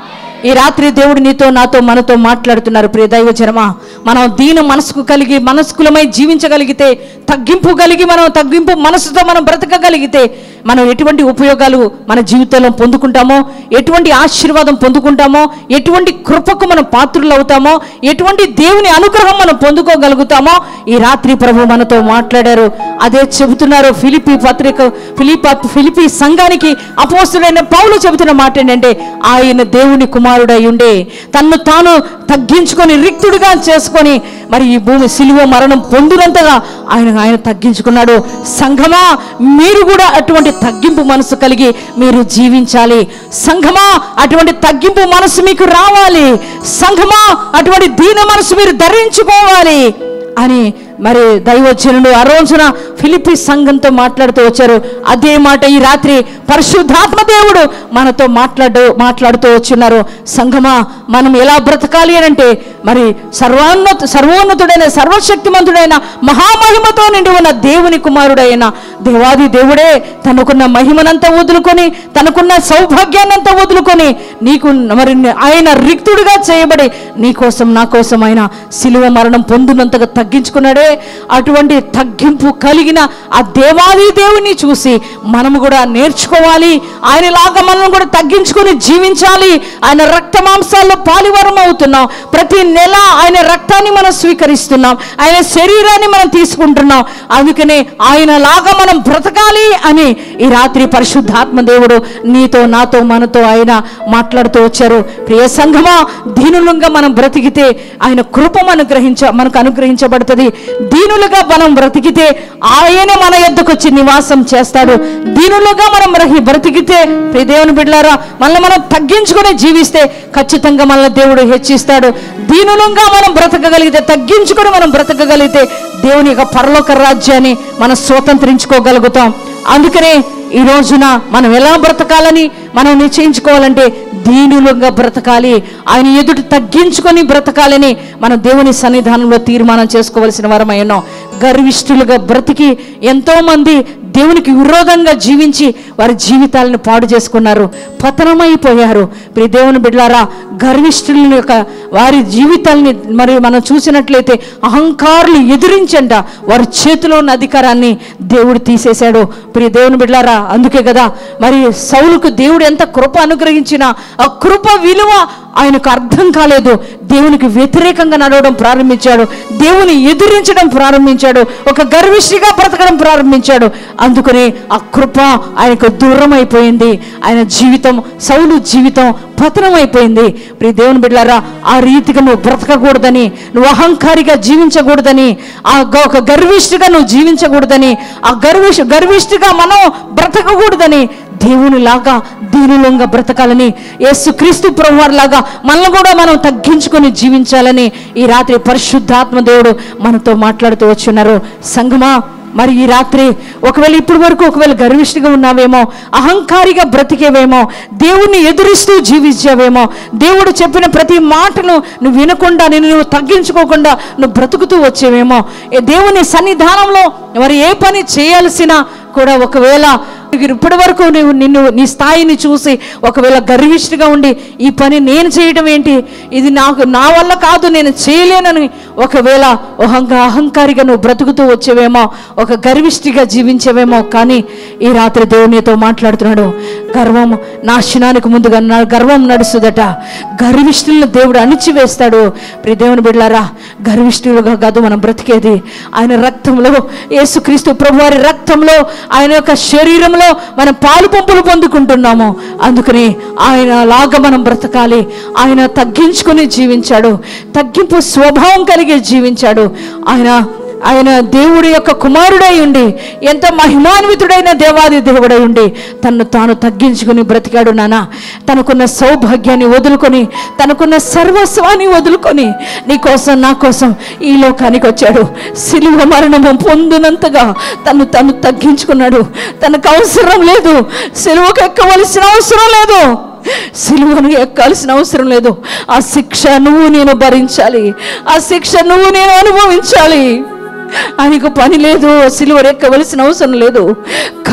Speaker 1: ఈ రాత్రి దేవుడు నీతో నాతో మనతో మాట్లాడుతున్నారు ప్రియ దైవ జనమా మనం దీన మనసుకు కలిగి మనస్కులమై జీవించగలిగితే తగ్గింపు కలిగి మనం తగ్గింపు మనసుతో మనం బ్రతకగలిగితే మనం ఎటువంటి ఉపయోగాలు మన జీవితంలో పొందుకుంటామో ఎటువంటి ఆశీర్వాదం పొందుకుంటామో ఎటువంటి కృపకు మనం పాత్రులు అవుతామో ఎటువంటి దేవుని అనుగ్రహం మనం పొందుకోగలుగుతామో ఈ రాత్రి ప్రభు మనతో మాట్లాడారు అదే చెబుతున్నారు ఫిలిపి పత్రిక ఫిలిప ఫిలిపి సంఘానికి అపోస్తుడైన పౌలు చెబుతున్న మాట ఏంటంటే ఆయన దేవుని కుమారుడై ఉండే తన్ను తాను తగ్గించుకొని రిక్తుడిగా చేసుకొని మరి ఈ భూమి సిలువ మరణం పొందినంతగా ఆయన ఆయన తగ్గించుకున్నాడు సంఘమా మీరు కూడా అటువంటి తగ్గింపు మనసు కలిగి మీరు జీవించాలి సంఘమా అటువంటి తగ్గింపు మనసు మీకు రావాలి సంఘమా అటువంటి దీన మనసు మీరు ధరించుకోవాలి అని మరి దైవజనుడు ఆ రోజున ఫిలిపి సంఘంతో మాట్లాడుతూ వచ్చారు అదే మాట ఈ రాత్రి పరిశుద్ధాత్మ దేవుడు మనతో మాట్లాడు మాట్లాడుతూ వచ్చున్నారు సంఘమా మనం ఎలా బ్రతకాలి అని అంటే మరి సర్వాన్నత సర్వోన్నతుడైన సర్వశక్తిమంతుడైన మహామహిమతో నిండి ఉన్న దేవుని కుమారుడైన దేవాది దేవుడే తనకున్న మహిమనంతా వదులుకొని తనకున్న సౌభాగ్యాన్నంతా వదులుకొని నీకు మరి ఆయన రిక్తుడిగా చేయబడి నీ కోసం నా కోసం ఆయన సిలువ మరణం పొందినంతగా తగ్గించుకున్నాడే అటువంటి తగ్గింపు కలిగిన ఆ దేవాది దేవుని చూసి మనము కూడా నేర్చుకోవాలి ఆయనలాగా మనం కూడా తగ్గించుకొని జీవించాలి ఆయన రక్త మాంసాల్లో పాలివరం అవుతున్నాం ప్రతి నెల ఆయన రక్తాన్ని మనం స్వీకరిస్తున్నాం ఆయన శరీరాన్ని మనం తీసుకుంటున్నాం అందుకనే ఆయనలాగా మనం బ్రతకాలి అని ఈ రాత్రి పరిశుద్ధాత్మ దేవుడు నీతో నాతో మనతో ఆయన మాట్లాడుతూ వచ్చారు ప్రియ సంఘమా దీనులంగా మనం బ్రతికితే ఆయన కృపం అనుగ్రహించ మనకు అనుగ్రహించబడుతుంది దీనులుగా మనం బ్రతికితే ఆయన మన యొద్దకు వచ్చి నివాసం చేస్తాడు దీనులుగా మనం బ్రహి బ్రతికితే ప్రియ దేవుని బిడ్డారా మనల్ని మనం తగ్గించుకుని జీవిస్తే ఖచ్చితంగా మనల్ని దేవుడు హెచ్చిస్తాడు దీనులంగా మనం బ్రతకగలిగితే తగ్గించుకొని మనం బ్రతకగలిగితే దేవుని యొక్క పరలోక రాజ్యాన్ని మనం స్వతంత్రించుకోగలుగుతాం అందుకనే ఈ రోజున మనం ఎలా బ్రతకాలని మనం నిశ్చయించుకోవాలంటే దీనులుగా బ్రతకాలి ఆయన ఎదుటి తగ్గించుకొని బ్రతకాలని మనం దేవుని సన్నిధానంలో తీర్మానం చేసుకోవలసిన వారమై ఉన్నాం గర్విష్ఠులుగా బ్రతికి ఎంతో మంది దేవునికి విరోధంగా జీవించి వారి జీవితాలను పాడు చేసుకున్నారు పతనమైపోయారు ప్రియ దేవుని బిడ్లారా గర్విష్ఠుల యొక్క వారి జీవితాల్ని మరి మనం చూసినట్లయితే అహంకారులు ఎదిరించంట వారి చేతిలో ఉన్న అధికారాన్ని దేవుడు తీసేశాడు ప్రియ దేవుని బిడ్లారా అందుకే కదా మరి సౌలుకు దేవుడు ఎంత కృప అనుగ్రహించినా ఆ కృప విలువ ఆయనకు అర్థం కాలేదు దేవునికి వ్యతిరేకంగా నడవడం ప్రారంభించాడు దేవుని ఎదిరించడం ప్రారంభించాడు ఒక గర్విష్టిగా బ్రతకడం ప్రారంభించాడు అందుకని ఆ కృప ఆయనకు దూరం అయిపోయింది ఆయన జీవితం సౌలు జీవితం పతనం అయిపోయింది ప్రియ దేవుని బిడ్డారా ఆ రీతిగా నువ్వు బ్రతకకూడదని నువ్వు అహంకారిగా జీవించకూడదని ఆ గ- ఒక గర్విష్టిగా నువ్వు జీవించకూడదని ఆ గర్విష్ గర్విష్టిగా మనం బ్రతకకూడదని దేవుని లాగా దీనులంగా బ్రతకాలని యేసు క్రీస్తు లాగా మనల్ని కూడా మనం తగ్గించుకొని జీవించాలని ఈ రాత్రి పరిశుద్ధాత్మ దేవుడు మనతో మాట్లాడుతూ వచ్చున్నారు సంగమా మరి ఈ రాత్రి ఒకవేళ ఇప్పటి వరకు ఒకవేళ గర్విష్ఠిగా ఉన్నావేమో అహంకారిగా బ్రతికేవేమో దేవుణ్ణి ఎదురిస్తూ జీవించావేమో దేవుడు చెప్పిన ప్రతి మాటను నువ్వు వినకుండా నేను నువ్వు తగ్గించుకోకుండా నువ్వు బ్రతుకుతూ వచ్చేవేమో ఏ దేవుని సన్నిధానంలో మరి ఏ పని చేయాల్సిన కూడా ఒకవేళ ఇప్పటి వరకు నువ్వు నిన్ను నీ స్థాయిని చూసి ఒకవేళ గర్విష్ఠిగా ఉండి ఈ పని నేను చేయడం ఏంటి ఇది నాకు నా వల్ల కాదు నేను చేయలేనని ఒకవేళ అహంగా అహంకారిగా నువ్వు బ్రతుకుతూ వచ్చేవేమో ఒక గర్విష్ఠిగా జీవించేవేమో కానీ ఈ రాత్రి దేవునితో మాట్లాడుతున్నాడు గర్వం నాశనానికి ముందుగా నా- గర్వం నడుస్తుందట గర్విష్ఠులను దేవుడు అణిచివేస్తాడు ప్రియ దేవుని బిడ్డారా గర్విష్ఠులుగా కాదు మనం బ్రతికేది ఆయన రక్తంలో యేసుక్రీస్తు ప్రభువారి రక్తంలో ఆయన యొక్క శరీరంలో మనం పాలు పంపులు పొందుకుంటున్నాము అందుకని ఆయన లాగా మనం బ్రతకాలి ఆయన తగ్గించుకొని జీవించాడు తగ్గింపు స్వభావం కలిగి జీవించాడు ఆయన ఆయన దేవుడి యొక్క కుమారుడై ఉండి ఎంత మహిమాన్వితుడైన దేవాది దేవుడై ఉండి తను తాను తగ్గించుకుని బ్రతికాడు నాన్న తనకున్న సౌభాగ్యాన్ని వదులుకొని తనకున్న సర్వస్వాన్ని వదులుకొని నీ కోసం నా కోసం ఈ లోకానికి వచ్చాడు సిలువ మరణము పొందినంతగా తను తను తగ్గించుకున్నాడు తనకు అవసరం లేదు సిలువకు ఎక్కవలసిన అవసరం లేదు సిలువను ఎక్కాల్సిన అవసరం లేదు ఆ శిక్ష నువ్వు నేను భరించాలి ఆ శిక్ష నువ్వు నేను అనుభవించాలి ఆయనకు పని లేదు సిలువ ఎక్కవలసిన అవసరం లేదు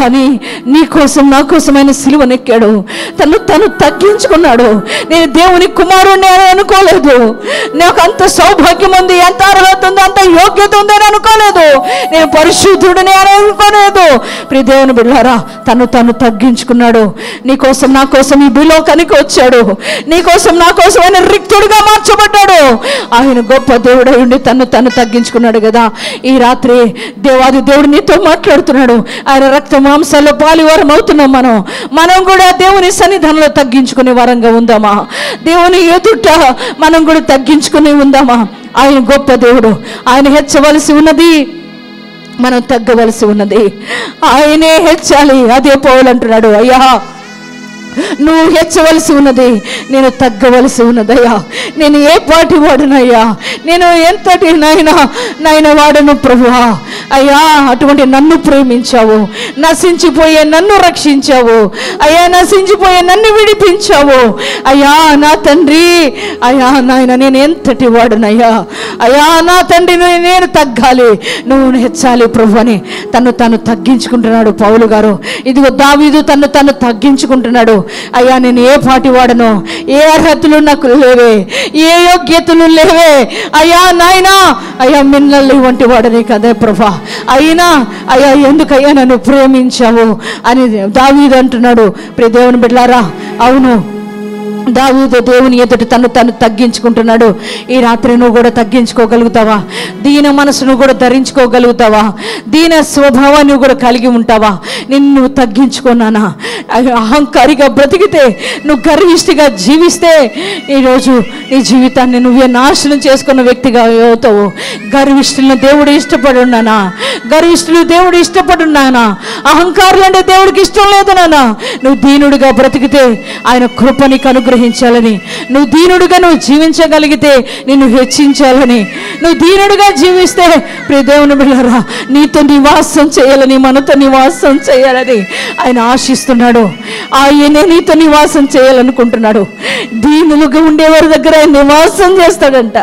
Speaker 1: కానీ నీ కోసం నా కోసం ఆయన సిలువనెక్కాడు తను తను తగ్గించుకున్నాడు నేను దేవుని కుమారుణ్ణి అని అనుకోలేదు నాకు అంత సౌభాగ్యం ఉంది ఎంత అర్హత ఉంది అంత యోగ్యత ఉంది అని అనుకోలేదు నేను పరిశుద్ధుడిని అని అనుకోలేదు ప్రియ దేవుని బిడ్డారా తను తను తగ్గించుకున్నాడు నీ కోసం నా కోసం ఈ భూలోకానికి వచ్చాడు నీ కోసం నా కోసం ఆయన రిక్తుడిగా మార్చబడ్డాడు ఆయన గొప్ప దేవుడై ఉండి తను తను తగ్గించుకున్నాడు కదా ఈ రాత్రి దేవాది దేవుడు నీతో మాట్లాడుతున్నాడు ఆయన రక్త మాంసాల్లో పాలివారం అవుతున్నాం మనం మనం కూడా దేవుని సన్నిధానంలో తగ్గించుకునే వారంగా ఉందామా దేవుని ఎదుట మనం కూడా తగ్గించుకుని ఉందామా ఆయన గొప్ప దేవుడు ఆయన హెచ్చవలసి ఉన్నది మనం తగ్గవలసి ఉన్నది ఆయనే హెచ్చాలి అదే పౌలు అంటున్నాడు అయ్యా నువ్వు హెచ్చవలసి ఉన్నది నేను తగ్గవలసి ఉన్నదయ్యా నేను ఏ పాటి వాడునయ్యా నేను ఎంతటి నాయన నాయన వాడను ప్రభువా అయ్యా అటువంటి నన్ను ప్రేమించావు నశించిపోయే నన్ను రక్షించావు అయ్యా నశించిపోయే నన్ను విడిపించావు అయ్యా నా తండ్రి అయ్యా నాయన నేను ఎంతటి వాడునయ్యా అయ్యా నా తండ్రి నేను- నేను తగ్గాలి నువ్వు హెచ్చాలి ప్రభు అని తను తను తగ్గించుకుంటున్నాడు పౌలు గారు ఇదిగో దావీదు తను తను తగ్గించుకుంటున్నాడు అయ్యా నేను ఏ పాటి వాడను ఏ అర్హతలు నాకు లేవే ఏ యోగ్యతలు లేవే అయ్యా నాయనా అయ్యా మిన్నల్ని వంటి వాడని కదే ప్రభా అయినా అయ్యా ఎందుకయ్యా నన్ను ప్రేమించావు అని దావీదు అంటున్నాడు ప్రియ దేవుని బిడ్డారా అవును దావీదు దేవుని ఎదుటి తను తను తగ్గించుకుంటున్నాడు ఈ రాత్రి నువ్వు కూడా తగ్గించుకోగలుగుతావా దీన మనసును కూడా ధరించుకోగలుగుతావా దీన స్వభావాన్ని కూడా కలిగి ఉంటావా నిన్ను తగ్గించుకున్నానా అహంకారిగా బ్రతికితే నువ్వు గర్విష్టిగా జీవిస్తే ఈరోజు నీ జీవితాన్ని నువ్వే నాశనం చేసుకున్న వ్యక్తిగా అవుతావు గర్విష్ఠులను దేవుడు ఇష్టపడున్నానా గర్విష్ఠులు దేవుడు ఇష్టపడున్నానా అహంకారులు అంటే దేవుడికి ఇష్టం లేదు నాన్న నువ్వు దీనుడిగా బ్రతికితే ఆయన కృపని అనుగ్రహించాలని నువ్వు దీనుడిగా నువ్వు జీవించగలిగితే నిన్ను హెచ్చించాలని నువ్వు దీనుడిగా జీవిస్తే ప్రియ దేవుని బిళ్ళరా నీతో నివాసం చేయాలని మనతో నివాసం చేయాలని ఆయన ఆశిస్తున్నాడు ఆయనే నీతో నివాసం చేయాలనుకుంటున్నాడు దీనులుగా ఉండేవారి దగ్గర ఆయన నివాసం చేస్తాడంట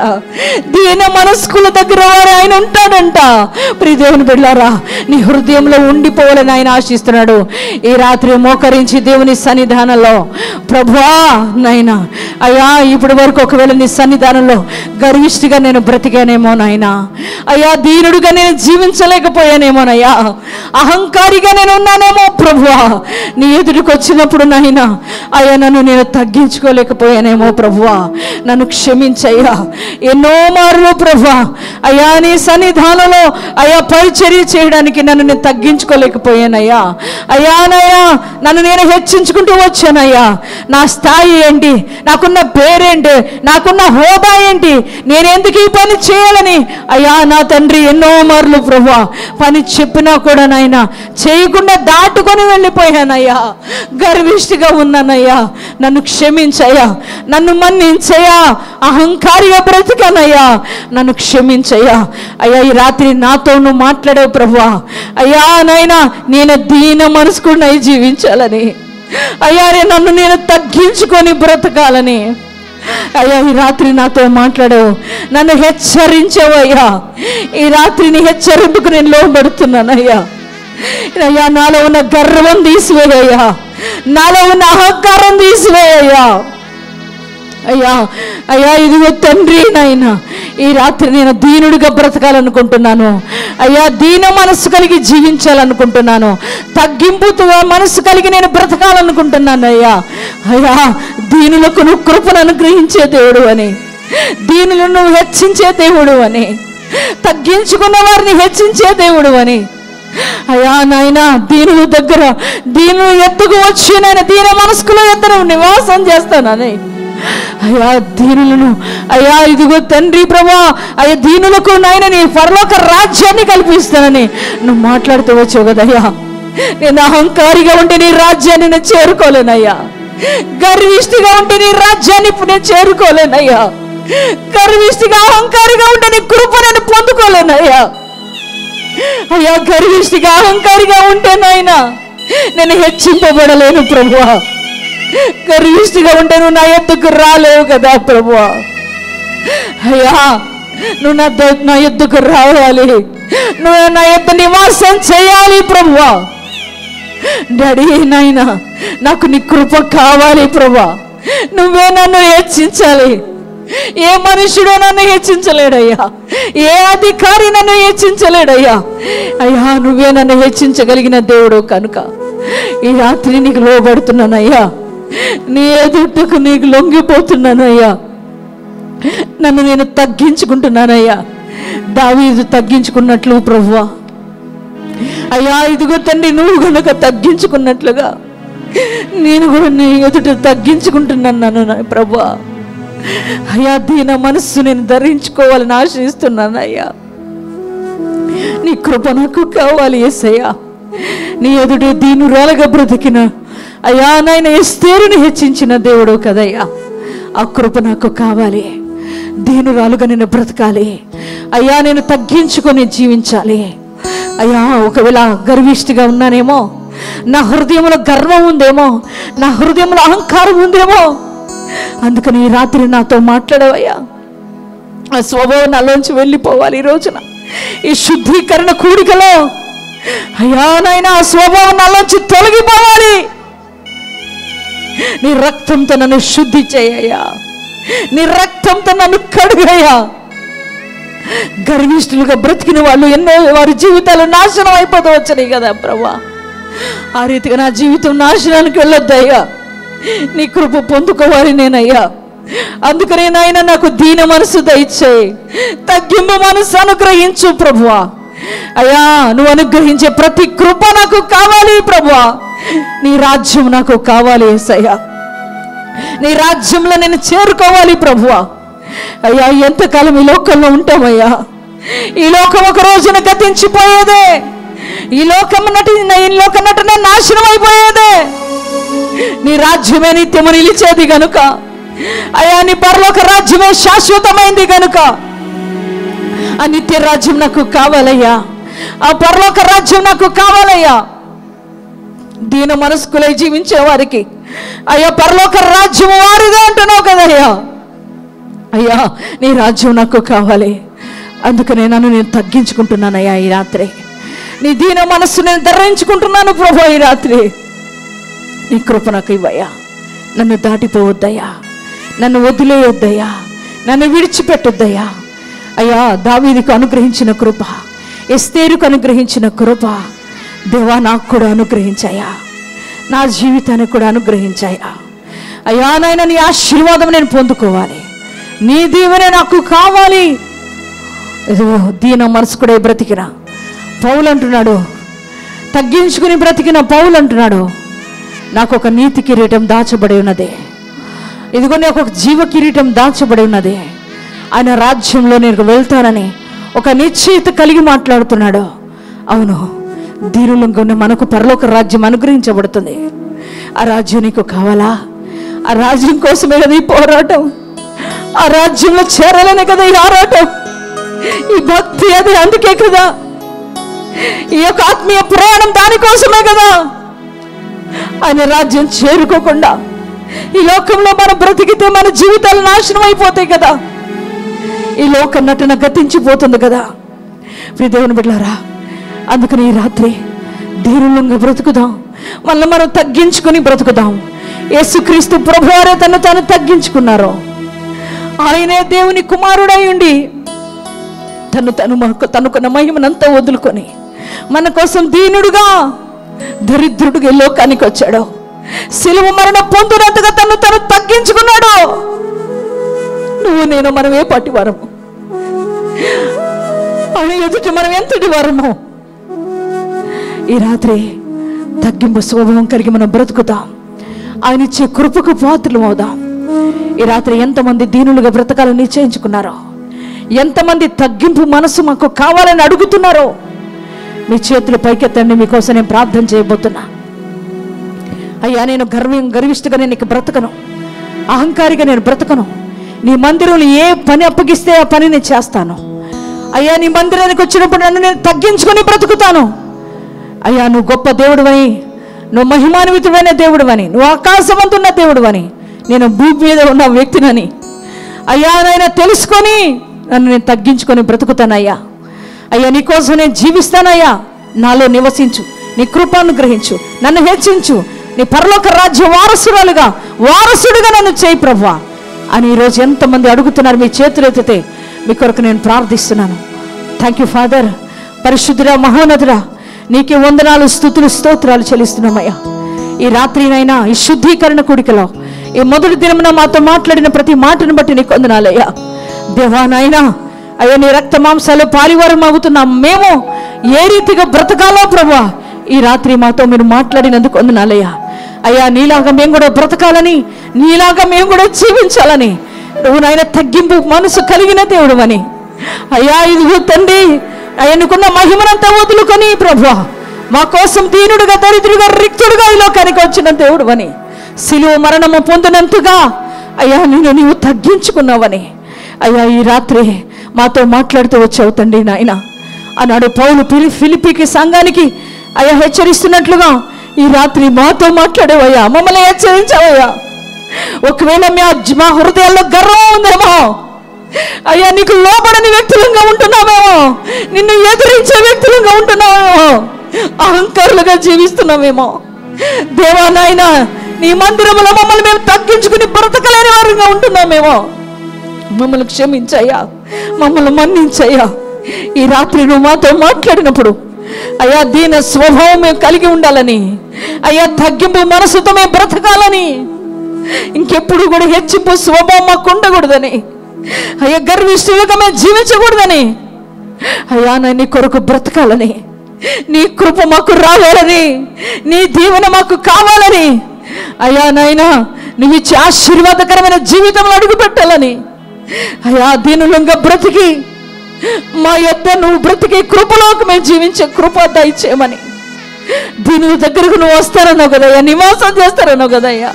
Speaker 1: దీన మనస్కుల దగ్గర వారు ఆయన ఉంటాడంట ప్రియ దేవుని బిళ్ళారా నీ హృదయంలో ఉండిపోవాలని ఆయన ఆశిస్తున్నాడు ఈ రాత్రి మోకరించి దేవుని సన్నిధానంలో ప్రభువా నాయనా అయ్యా ఇప్పటి వరకు ఒకవేళ నీ సన్నిధానంలో గర్విష్టిగా నేను బ్రతికానేమో నాయనా అయ్యా దీనుడుగా నేను జీవించలేకపోయానేమోనయ్యా అహంకారిగా నేను ఉన్నానేమో ప్రభువా నీ ఎదుటికి వచ్చినప్పుడు నాయనా అయ్యా నన్ను నేను తగ్గించుకోలేకపోయానేమో ప్రభువా నన్ను క్షమించయ్యా ఎన్నో మార్లు ప్రభువా అయ్యా నీ సన్నిధానంలో అయ్యా పరిచర్య చేయడానికి నన్ను నేను తగ్గించుకోలేకపోయానయ్యా అయ్యా నయ్యా నన్ను నేను హెచ్చించుకుంటూ వచ్చానయ్యా నా స్థాయి ఏంటి నాకున్న పేరేంటి నాకున్న హోదా ఏంటి నేనెందుకు ఈ పని చేయాలని అయ్యా నా తండ్రి ఎన్నో మార్లు ప్రభు పని చెప్పినా కూడా నాయన చేయకుండా దాటుకొని వెళ్ళిపోయానయ్యా గర్విష్టిగా ఉన్నానయ్యా నన్ను క్షమించయ్యా నన్ను మన్నించయ్యా అహంకారిగా బ్రతికానయ్యా నన్ను క్షమించయ్యా అయ్యా ఈ రాత్రి నాతో నువ్వు మాట్లాడావు ప్రభు అయ్యా నాయనా నేను దీన మనసుకున్నై జీవించాలని అయ్యా రే నన్ను నేను తగ్గించుకొని బ్రతకాలని అయ్యా ఈ రాత్రి నాతో మాట్లాడావు నన్ను హెచ్చరించావు అయ్యా ఈ రాత్రి నీ హెచ్చరింపుకు నేను లోబడుతున్నాను అయ్యా అయ్యా నాలో ఉన్న గర్వం తీసివేయ్యా నాలో ఉన్న అహంకారం తీసివేయ్యా అయ్యా అయ్యా ఇదిగో తండ్రి నాయన ఈ రాత్రి నేను దీనుడిగా బ్రతకాలనుకుంటున్నాను అయ్యా దీన మనసు కలిగి జీవించాలనుకుంటున్నాను తగ్గింపుతో మనసు కలిగి నేను బ్రతకాలనుకుంటున్నాను అయ్యా అయ్యా దీనులకు నువ్వు కృపను అనుగ్రహించే దేవుడు అని దీనులను నువ్వు హెచ్చించే దేవుడు అని తగ్గించుకున్న వారిని హెచ్చించే దేవుడు అని అయ్యా నాయన దీనుల దగ్గర దీనులు ఎత్తుకు వచ్చి నేను దీన మనస్కుల ఎద్దరు నివాసం చేస్తానని అయ్యా దీనులను అయ్యా ఇదిగో తండ్రి ప్రభా అయ్యా దీనులకు నాయన నీ పరలోక రాజ్యాన్ని కల్పిస్తానని నువ్వు మాట్లాడుతూ వచ్చావు కదయ్యా నేను అహంకారిగా ఉంటే నీ రాజ్యాన్ని నేను చేరుకోలేనయ్యా గర్విష్టిగా ఉంటే నీ రాజ్యాన్ని ఇప్పుడు నేను చేరుకోలేనయ్యా గర్విష్టిగా అహంకారిగా ఉంటే నీ కృప నేను పొందుకోలేనయ్యా అయ్యా గర్విష్టిగా అహంకారిగా ఉంటే నాయన నేను హెచ్చింపబడలేను ప్రభువా గర్విష్టిగా ఉంటే నువ్వు నా ఎద్దుకు రాలేవు కదా ప్రభువా అయ్యా నువ్వు నా ద- నా ఎద్దుకు రావాలి నువ్వు నా ఎద్దు నివాసం చేయాలి ప్రభువా డాడీ నాయనా నాకు నీ కృప కావాలి ప్రభా నువ్వే నన్ను హెచ్చించాలి ఏ మనుషుడు నన్ను హెచ్చించలేడయ్యా ఏ అధికారి నన్ను హెచ్చించలేడయ్యా అయ్యా నువ్వే నన్ను హెచ్చించగలిగిన దేవుడు కనుక ఈ రాత్రి నీకు లోబడుతున్నానయ్యా నీ ఎదుటకు నీకు లొంగిపోతున్నానయ్యా నన్ను నేను తగ్గించుకుంటున్నానయ్యా దావీదు తగ్గించుకున్నట్లు ప్రభువా అయ్యా ఇదిగో తండ్రి నువ్వు కనుక తగ్గించుకున్నట్లుగా నేను కూడా నీ ఎదుట తగ్గించుకుంటున్నాను నా ప్రభా అయ్యా దీన మనస్సు నేను ధరించుకోవాలని ఆశిస్తున్నాను అయ్యా నీ కృప నాకు కావాలి ఏసయ్యా నీ ఎదుట దీనురాలుగా బ్రతికిన అయ్యా నాయన ఎస్తేరుని హెచ్చించిన దేవుడు కదయ్యా ఆ కృప నాకు కావాలి దీనురాలుగా నేను బ్రతకాలి అయ్యా నేను తగ్గించుకొని జీవించాలి అయ్యా ఒకవేళ గర్విష్టిగా ఉన్నానేమో నా హృదయంలో గర్వం ఉందేమో నా హృదయంలో అహంకారం ఉందేమో అందుకని ఈ రాత్రి నాతో మాట్లాడవయ్యా ఆ స్వభావం నాలోంచి వెళ్ళిపోవాలి ఈ రోజున ఈ శుద్ధీకరణ కూడికలో అయ్యా నాయన ఆ స్వభావం నాలోంచి తొలగిపోవాలి నీ రక్తంతో నన్ను శుద్ధి చేయయ్యా నీ రక్తంతో నన్ను కడుగయ్యా గర్విష్ఠులుగా బ్రతికిన వాళ్ళు ఎన్నో వారి జీవితాలు నాశనం అయిపోతూ వచ్చినాయి కదా ప్రభా ఆ రీతిగా నా జీవితం నాశనానికి వెళ్ళొద్దయ్యా నీ కృప పొందుకోవాలి నేనయ్యా అందుకనే నాయన నాకు దీన మనసు దయచేయి తగ్గింపు మనసు అనుగ్రహించు ప్రభువా అయ్యా నువ్వు అనుగ్రహించే ప్రతి కృప నాకు కావాలి ప్రభువా నీ రాజ్యం నాకు కావాలి ఏసయ్యా నీ రాజ్యంలో నేను చేరుకోవాలి ప్రభువా అయ్యా ఎంతకాలం ఈ లోకంలో ఉంటామయ్యా ఈ లోకం ఒక రోజున గతించిపోయేదే ఈ లోకం నటి ఈ లోకం నటన నాశనం అయిపోయేదే నీ రాజ్యమే నిత్యము నిలిచేది గనుక అయ్యా నీ పరలోక రాజ్యమే శాశ్వతమైంది గనుక ఆ నిత్య రాజ్యం నాకు కావాలయ్యా ఆ పరలోక రాజ్యం నాకు కావాలయ్యా దీన మనస్కులై జీవించే వారికి అయ్యా పరలోక రాజ్యం వారిదే అంటున్నావు కదయ్యా అయ్యా నీ రాజ్యం నాకు కావాలి అందుకనే నన్ను నేను తగ్గించుకుంటున్నానయ్యా ఈ రాత్రి నీ దీన మనస్సు నేను ధరించుకుంటున్నాను ప్రభు ఈ రాత్రి నీ కృప నాకు ఇవ్వయ్యా నన్ను దాటిపోవద్దయ్యా నన్ను వదిలేయొద్దయ్యా నన్ను విడిచిపెట్టొద్దయ్యా అయ్యా దావీదికి అనుగ్రహించిన కృప ఎస్తేరుకు అనుగ్రహించిన కృప దేవా నాకు కూడా అనుగ్రహించాయా నా జీవితాన్ని కూడా అనుగ్రహించాయా అయ్యా నాయన నీ ఆశీర్వాదం నేను పొందుకోవాలి నీ దీవెన నాకు కావాలి ఏదో దీన మనసుకుడే బ్రతికిన పౌలు అంటున్నాడు తగ్గించుకుని బ్రతికిన పౌలు అంటున్నాడు నాకు ఒక నీతి కిరీటం దాచబడి ఉన్నది ఇదిగో నాకు ఒక జీవ కిరీటం దాచబడి ఉన్నది ఆయన రాజ్యంలో నేను వెళ్తానని ఒక నిశ్చయిత కలిగి మాట్లాడుతున్నాడు అవును దీనులంగా ఉన్న మనకు పరలోక రాజ్యం అనుగ్రహించబడుతుంది ఆ రాజ్యం నీకు కావాలా ఆ రాజ్యం కోసమే కదా ఈ పోరాటం ఆ రాజ్యంలో చేరాలనే కదా ఈ ఆరాటం ఈ భక్తి అది అందుకే కదా ఈ యొక్క ఆత్మీయ ప్రయాణం దానికోసమే కదా ఆయన రాజ్యం చేరుకోకుండా ఈ లోకంలో మనం బ్రతికితే మన జీవితాలు నాశనం అయిపోతాయి కదా ఈ లోక నటన గతించిపోతుంది కదా ప్రియ దేవుని బిడ్డారా అందుకని ఈ రాత్రి ధీరులంగా బ్రతుకుదాం మళ్ళీ మనం తగ్గించుకొని బ్రతుకుదాం యేసుక్రీస్తు ప్రభువారే తను తాను తగ్గించుకున్నారు ఆయనే దేవుని కుమారుడై ఉండి తను తను మనకు తనకున్న మహిమనంతా వదులుకొని మన కోసం దీనుడుగా దరిద్రుడిగా ఈ లోకానికి వచ్చాడు సిలువ మరణ పొందినంతగా తను తను తగ్గించుకున్నాడు నువ్వు నేను మనం ఏ పాటి వారము ఆయన ఎదుటి మనం ఎంతటి వారము ఈ రాత్రి తగ్గింపు స్వభావం కలిగి మనం బ్రతుకుతాం ఆయన ఇచ్చే కృపకు పాత్రలు అవుదాం ఈ రాత్రి ఎంతమంది దీనులుగా బ్రతకాలని నిశ్చయించుకున్నారో ఎంతమంది తగ్గింపు మనసు మాకు కావాలని అడుగుతున్నారో మీ చేతులు పైకెత్తండి మీకోసం నేను ప్రార్థన చేయబోతున్నా అయ్యా నేను గర్వం గర్విష్ఠగా నేను ఇక బ్రతకను అహంకారిగా నేను బ్రతకను నీ మందిరంలో ఏ పని అప్పగిస్తే ఆ పని నేను చేస్తాను అయ్యా నీ మందిరానికి వచ్చినప్పుడు నన్ను నేను తగ్గించుకొని బ్రతుకుతాను అయ్యా నువ్వు గొప్ప దేవుడివని నువ్వు మహిమాన్వితుడైన దేవుడివని నువ్వు ఆకాశవంతున్న దేవుడివని నేను భూమి మీద ఉన్న వ్యక్తినని అయ్యా నాయన తెలుసుకొని నన్ను నేను తగ్గించుకొని బ్రతుకుతానయ్యా అయ్యా నీకోసం నేను జీవిస్తానయ్యా నాలో నివసించు నీ కృపను గ్రహించు నన్ను హెచ్చించు నీ పరలోక రాజ్య వారసురాలుగా వారసుడిగా నన్ను చేయి ప్రభా అని ఈరోజు ఎంతమంది అడుగుతున్నారు మీ చేతులు ఎత్తితే మీ కొరకు నేను ప్రార్థిస్తున్నాను థ్యాంక్ యూ ఫాదర్ పరిశుద్ధురా మహోన్నతురా నీకే వందనాలు స్థుతులు స్తోత్రాలు చెల్లిస్తున్నామయ్యా ఈ రాత్రినైనా ఈ శుద్ధీకరణ కూడికలో ఈ మొదటి దినమున మాతో మాట్లాడిన ప్రతి మాటను బట్టి నీకు వందనాలయ్యా దేవా నాయనా అయ్యా నీ రక్త మాంసాలు పారివారం అవుతున్నాం మేము ఏ రీతిగా బ్రతకాలో ప్రభా ఈ రాత్రి మాతో మీరు మాట్లాడినందుకు వందనాలయ్యా అయ్యా నీలాగా మేము కూడా బ్రతకాలని నీలాగా మేము కూడా జీవించాలని నువ్వు నాయన తగ్గింపు మనసు కలిగిన దేవుడు అని అయ్యా ఇదిగో తండ్రి ఆయనకున్న మహిమనంతా వదులుకొని ప్రభా మా కోసం దీనుడుగా దరిద్రుడుగా రిక్తుడుగా ఈ లోకానికి వచ్చిన దేవుడు అని సిలువ మరణము పొందినంతగా అయ్యా నేను నీవు తగ్గించుకున్నావని అయ్యా ఈ రాత్రి మాతో మాట్లాడుతూ వచ్చావు తండ్రి నాయన అన్నాడు పౌలు పిలి ఫిలిపికి సంఘానికి అయ్యా హెచ్చరిస్తున్నట్లుగా ఈ రాత్రి మాతో మాట్లాడేవయ్యా మమ్మల్ని హెచ్చరించావయ్యా ఒకవేళ మా మా హృదయాల్లో గర్వం ఉందేమో అయ్యా నీకు లోబడని వ్యక్తులంగా ఉంటున్నామేమో నిన్ను ఎదిరించే వ్యక్తులంగా ఉంటున్నామేమో అహంకారులుగా జీవిస్తున్నామేమో దేవా నాయన నీ మందిరంలో మమ్మల్ని మేము తగ్గించుకుని బ్రతకలేని వారుగా ఉంటున్నామేమో మమ్మల్ని క్షమించయ్యా మమ్మల్ని మన్నించయ్యా ఈ రాత్రి నువ్వు మాతో మాట్లాడినప్పుడు అయ్యా దీన స్వభావం మేము కలిగి ఉండాలని అయ్యా తగ్గింపు మనసుతో మేము బ్రతకాలని ఇంకెప్పుడు కూడా హెచ్చింపు స్వభావం మాకు ఉండకూడదని అయ్యా గర్విష్ఠులుగా మేము జీవించకూడదని అయ్యా నా నీ కొరకు బ్రతకాలని నీ కృప మాకు రావాలని నీ దీవెన మాకు కావాలని అయ్యా నాయనా నువ్వు ఇచ్చే ఆశీర్వాదకరమైన జీవితంలో అడుగు పెట్టాలని అయ్యా దీనులంగా బ్రతికి మా యొద్ద నువ్వు బ్రతికే కృపలోకి మేము జీవించే కృప దయచేయమని దీని దగ్గరకు నువ్వు వస్తారన్నావు కదయ్యా నివాసం చేస్తారన్నావు కదయ్యా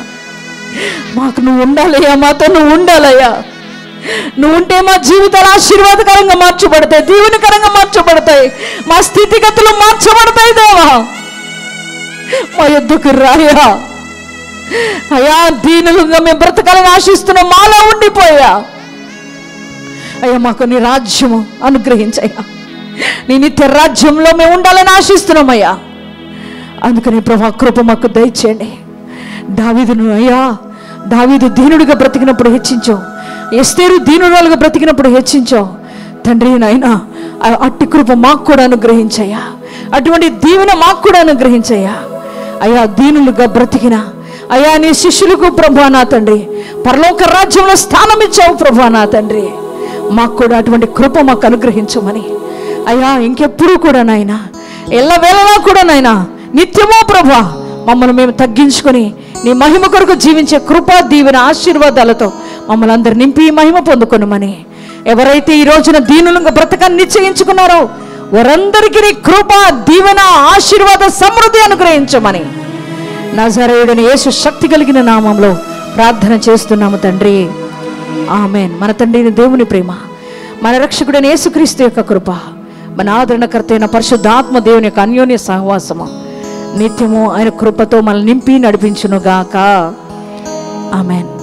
Speaker 1: మాకు నువ్వు ఉండాలయ్యా మాతో నువ్వు ఉండాలయ్యా నువ్వు ఉంటే మా జీవితాలు ఆశీర్వాదకరంగా మార్చబడతాయి దీవెనకరంగా మార్చబడతాయి మా స్థితిగతులు మార్చబడతాయి దేవా మా యొద్దకు రాయా అయ్యా దీనులుగా మేము బ్రతకాలని ఆశిస్తున్నాం మాలో ఉండిపోయా అయ్యా మాకు నీ రాజ్యము అనుగ్రహించయ్యా నీ నిత్య రాజ్యంలో మేము ఉండాలని ఆశిస్తున్నామయ్యా అందుకని ప్రభా కృప మాకు దయచేయండి దావీదును అయ్యా దావీదు దీనుడిగా బ్రతికినప్పుడు హెచ్చించావు ఎస్తేరు దీనురాలుగా బ్రతికినప్పుడు హెచ్చించావు తండ్రి నాయన అట్టి కృప మాకు కూడా అనుగ్రహించయ్యా అటువంటి దీవెన మాకు కూడా అనుగ్రహించయ్యా అయ్యా దీనులుగా బ్రతికిన అయ్యా నీ శిష్యులకు ప్రభా నా తండ్రి పరలోక రాజ్యంలో స్థానం ఇచ్చావు ప్రభా నా తండ్రి మాకు కూడా అటువంటి కృప మాకు అనుగ్రహించమని అయ్యా ఇంకెప్పుడు కూడా నాయనా ఎల్లవేళలా కూడా నాయనా నిత్యమో ప్రభా మమ్మల్ని మేము తగ్గించుకొని నీ మహిమ కొరకు జీవించే కృపా దీవెన ఆశీర్వాదాలతో మమ్మల్ని అందరు నింపి ఈ మహిమ పొందుకొనమని ఎవరైతే ఈ రోజున దీనులంగా బ్రతకాన్ని నిశ్చయించుకున్నారో వారందరికీ నీ కృప దీవెన ఆశీర్వాద సమృద్ధి అనుగ్రహించమని నజరేయుడిని యేసు శక్తి కలిగిన నామంలో ప్రార్థన చేస్తున్నాము తండ్రి ఆమెన్ మన తండ్రిని దేవుని ప్రేమ మన రక్షకుడైన యేసుక్రీస్తు యొక్క కృప మన ఆదరణకర్త అయిన పరిశుద్ధాత్మ దేవుని యొక్క అన్యోన్య సహవాసము నిత్యము ఆయన కృపతో మనల్ని నింపి నడిపించునుగాక ఆమెన్